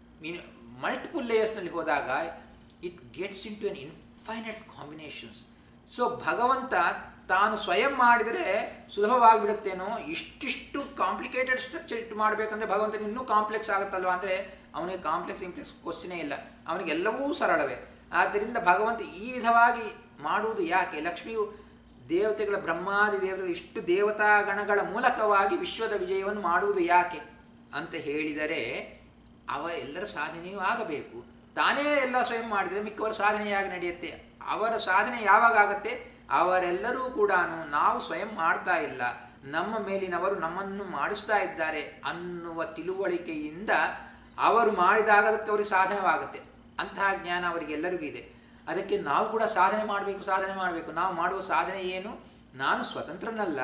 ಮಲ್ಟಿಪಲ್ ಲೇಯರ್ಸ್ನಲ್ಲಿ ಹೋದಾಗ it gets into an infinite combinations so ಭಗವಂತ ತಾನು ಸ್ವಯಂ ಮಾಡಿದರೆ ಸುಲಭವಾಗಿಬಿಡುತ್ತೇನೋ ಇಷ್ಟಿಷ್ಟು ಕಾಂಪ್ಲಿಕೇಟೆಡ್ ಸ್ಟ್ರಕ್ಚರ್ ಇಟ್ಟು ಮಾಡಬೇಕಂದ್ರೆ ಭಗವಂತನ ಇನ್ನೂ ಕಾಂಪ್ಲೆಕ್ಸ್ ಆಗುತ್ತಲ್ವ ಅಂದರೆ ಅವನಿಗೆ ಕಾಂಪ್ಲೆಕ್ಸ್ ಇಂಪ್ಲೆಕ್ಸ್ ಕ್ವಶನೇ ಇಲ್ಲ ಅವನಿಗೆ ಎಲ್ಲವೂ ಸರಳವೇ ಆದ್ದರಿಂದ ಭಗವಂತ ಈ ವಿಧವಾಗಿ ಮಾಡುವುದು ಯಾಕೆ ಲಕ್ಷ್ಮಿಯು ದೇವತೆಗಳ ಬ್ರಹ್ಮಾದಿ ದೇವತೆಗಳು ಇಷ್ಟು ದೇವತಾ ಗಣಗಳ ಮೂಲಕವಾಗಿ ವಿಶ್ವದ ವಿಜಯವನ್ನು ಮಾಡುವುದು ಯಾಕೆ ಅಂತ ಹೇಳಿದರೆ ಅವ ಎಲ್ಲರ ಸಾಧನೆಯೂ ಆಗಬೇಕು ತಾನೇ ಎಲ್ಲ ಸ್ವಯಂ ಮಾಡಿದರೆ ಮಿಕ್ಕವರ ಸಾಧನೆಯಾಗಿ ನಡೆಯುತ್ತೆ ಅವರ ಸಾಧನೆ ಯಾವಾಗ ಆಗತ್ತೆ ಅವರೆಲ್ಲರೂ ಕೂಡ ನಾವು ಸ್ವಯಂ ಮಾಡ್ತಾ ಇಲ್ಲ ನಮ್ಮ ಮೇಲಿನವರು ನಮ್ಮನ್ನು ಮಾಡಿಸ್ತಾ ಇದ್ದಾರೆ ಅನ್ನುವ ತಿಳುವಳಿಕೆಯಿಂದ ಅವರು ಮಾಡಿದಾಗ ಅದಕ್ಕೆ ಅವರಿಗೆ ಸಾಧನವಾಗುತ್ತೆ ಅಂತಹ ಜ್ಞಾನ ಅವರಿಗೆಲ್ಲರಿಗೂ ಇದೆ ಅದಕ್ಕೆ ನಾವು ಕೂಡ ಸಾಧನೆ ಮಾಡಬೇಕು ಸಾಧನೆ ಮಾಡಬೇಕು ನಾವು ಮಾಡುವ ಸಾಧನೆ ಏನು ನಾನು ಸ್ವತಂತ್ರನಲ್ಲ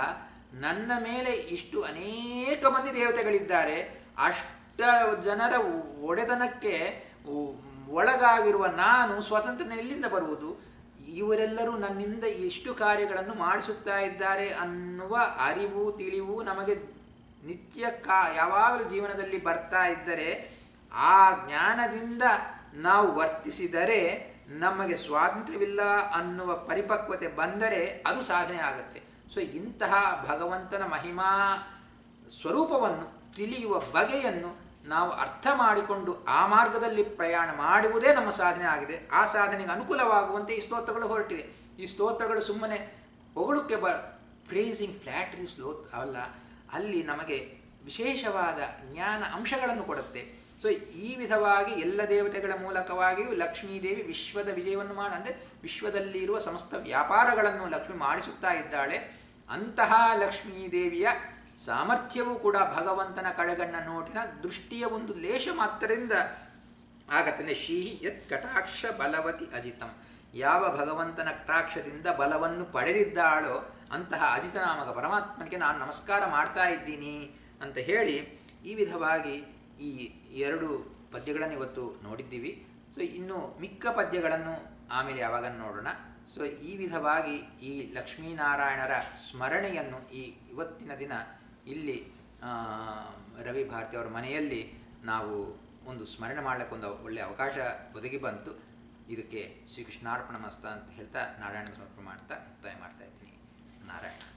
ನನ್ನ ಮೇಲೆ ಇಷ್ಟು ಅನೇಕ ಮಂದಿ ದೇವತೆಗಳಿದ್ದಾರೆ ಅಷ್ಟ ಜನರ ಒಡೆತನಕ್ಕೆ ಒಳಗಾಗಿರುವ ನಾನು ಸ್ವತಂತ್ರನ ಎಲ್ಲಿಂದ ಬರುವುದು ಇವರೆಲ್ಲರೂ ನನ್ನಿಂದ ಇಷ್ಟು ಕಾರ್ಯಗಳನ್ನು ಮಾಡಿಸುತ್ತಾ ಇದ್ದಾರೆ ಅನ್ನುವ ಅರಿವು ತಿಳಿವು ನಮಗೆ ನಿತ್ಯ ಕಾ ಯಾವಾಗಲೂ ಜೀವನದಲ್ಲಿ ಬರ್ತಾ ಇದ್ದರೆ ಆ ಜ್ಞಾನದಿಂದ ನಾವು ವರ್ತಿಸಿದರೆ ನಮಗೆ ಸ್ವಾತಂತ್ರ್ಯವಿಲ್ಲ ಅನ್ನುವ ಪರಿಪಕ್ವತೆ ಬಂದರೆ ಅದು ಸಾಧನೆ ಆಗುತ್ತೆ ಸೊ ಇಂತಹ ಭಗವಂತನ ಮಹಿಮಾ ಸ್ವರೂಪವನ್ನು ತಿಳಿಯುವ ಬಗೆಯನ್ನು ನಾವು ಅರ್ಥ ಮಾಡಿಕೊಂಡು ಆ ಮಾರ್ಗದಲ್ಲಿ ಪ್ರಯಾಣ ಮಾಡುವುದೇ ನಮ್ಮ ಸಾಧನೆ ಆಗಿದೆ ಆ ಸಾಧನೆಗೆ ಅನುಕೂಲವಾಗುವಂತೆ ಈ ಸ್ತೋತ್ರಗಳು ಹೊರಟಿದೆ ಈ ಸ್ತೋತ್ರಗಳು ಸುಮ್ಮನೆ ಹೊಗಳಕ್ಕೆ ಬ ಪ್ರೇಸಿಂಗ್ ಫ್ಲ್ಯಾಟ್ರಿ ಸ್ಲೋತ್ ಅಲ್ಲ ಅಲ್ಲಿ ನಮಗೆ ವಿಶೇಷವಾದ ಜ್ಞಾನ ಅಂಶಗಳನ್ನು ಕೊಡುತ್ತೆ ಸೊ ಈ ವಿಧವಾಗಿ ಎಲ್ಲ ದೇವತೆಗಳ ಮೂಲಕವಾಗಿಯೂ ಲಕ್ಷ್ಮೀದೇವಿ ವಿಶ್ವದ ವಿಜಯವನ್ನು ಮಾಡ ಅಂದರೆ ವಿಶ್ವದಲ್ಲಿ ಇರುವ ಸಮಸ್ತ ವ್ಯಾಪಾರಗಳನ್ನು ಲಕ್ಷ್ಮಿ ಮಾಡಿಸುತ್ತಾ ಇದ್ದಾಳೆ ಅಂತಹ ಲಕ್ಷ್ಮೀದೇವಿಯ ಸಾಮರ್ಥ್ಯವೂ ಕೂಡ ಭಗವಂತನ ಕಡೆಗಣ್ಣ ನೋಟಿನ ದೃಷ್ಟಿಯ ಒಂದು ಲೇಷ ಮಾತ್ರದಿಂದ ಆಗತ್ತೆ ಶೀಹಿ ಯತ್ ಕಟಾಕ್ಷ ಬಲವತಿ ಅಜಿತಂ ಯಾವ ಭಗವಂತನ ಕಟಾಕ್ಷದಿಂದ ಬಲವನ್ನು ಪಡೆದಿದ್ದಾಳೋ ಅಂತಹ ಅಜಿತನಾಮಕ ಪರಮಾತ್ಮನಿಗೆ ನಾನು ನಮಸ್ಕಾರ ಮಾಡ್ತಾ ಇದ್ದೀನಿ ಅಂತ ಹೇಳಿ ಈ ವಿಧವಾಗಿ ಈ ಎರಡು ಪದ್ಯಗಳನ್ನು ಇವತ್ತು ನೋಡಿದ್ದೀವಿ ಸೊ ಇನ್ನು ಮಿಕ್ಕ ಪದ್ಯಗಳನ್ನು ಆಮೇಲೆ ಯಾವಾಗ ನೋಡೋಣ ಸೊ ಈ ವಿಧವಾಗಿ ಈ ಲಕ್ಷ್ಮೀನಾರಾಯಣರ ಸ್ಮರಣೆಯನ್ನು ಈ ಇವತ್ತಿನ ದಿನ ಇಲ್ಲಿ ರವಿ ಭಾರತಿ ಅವರ ಮನೆಯಲ್ಲಿ ನಾವು ಒಂದು ಸ್ಮರಣೆ ಮಾಡಲಿಕ್ಕೆ ಒಂದು ಒಳ್ಳೆಯ ಅವಕಾಶ ಒದಗಿ ಬಂತು ಇದಕ್ಕೆ ಶ್ರೀಕೃಷ್ಣಾರ್ಪಣ ಮಸ್ತ ಅಂತ ಹೇಳ್ತಾ ನಾರಾಯಣ ಸಮರ್ಪಣೆ ಮಾಡ್ತಾ ಮುಕ್ತಾಯ ಮಾಡ್ತಾ ಇದ್ದೀನಿ ನಾರಾಯಣ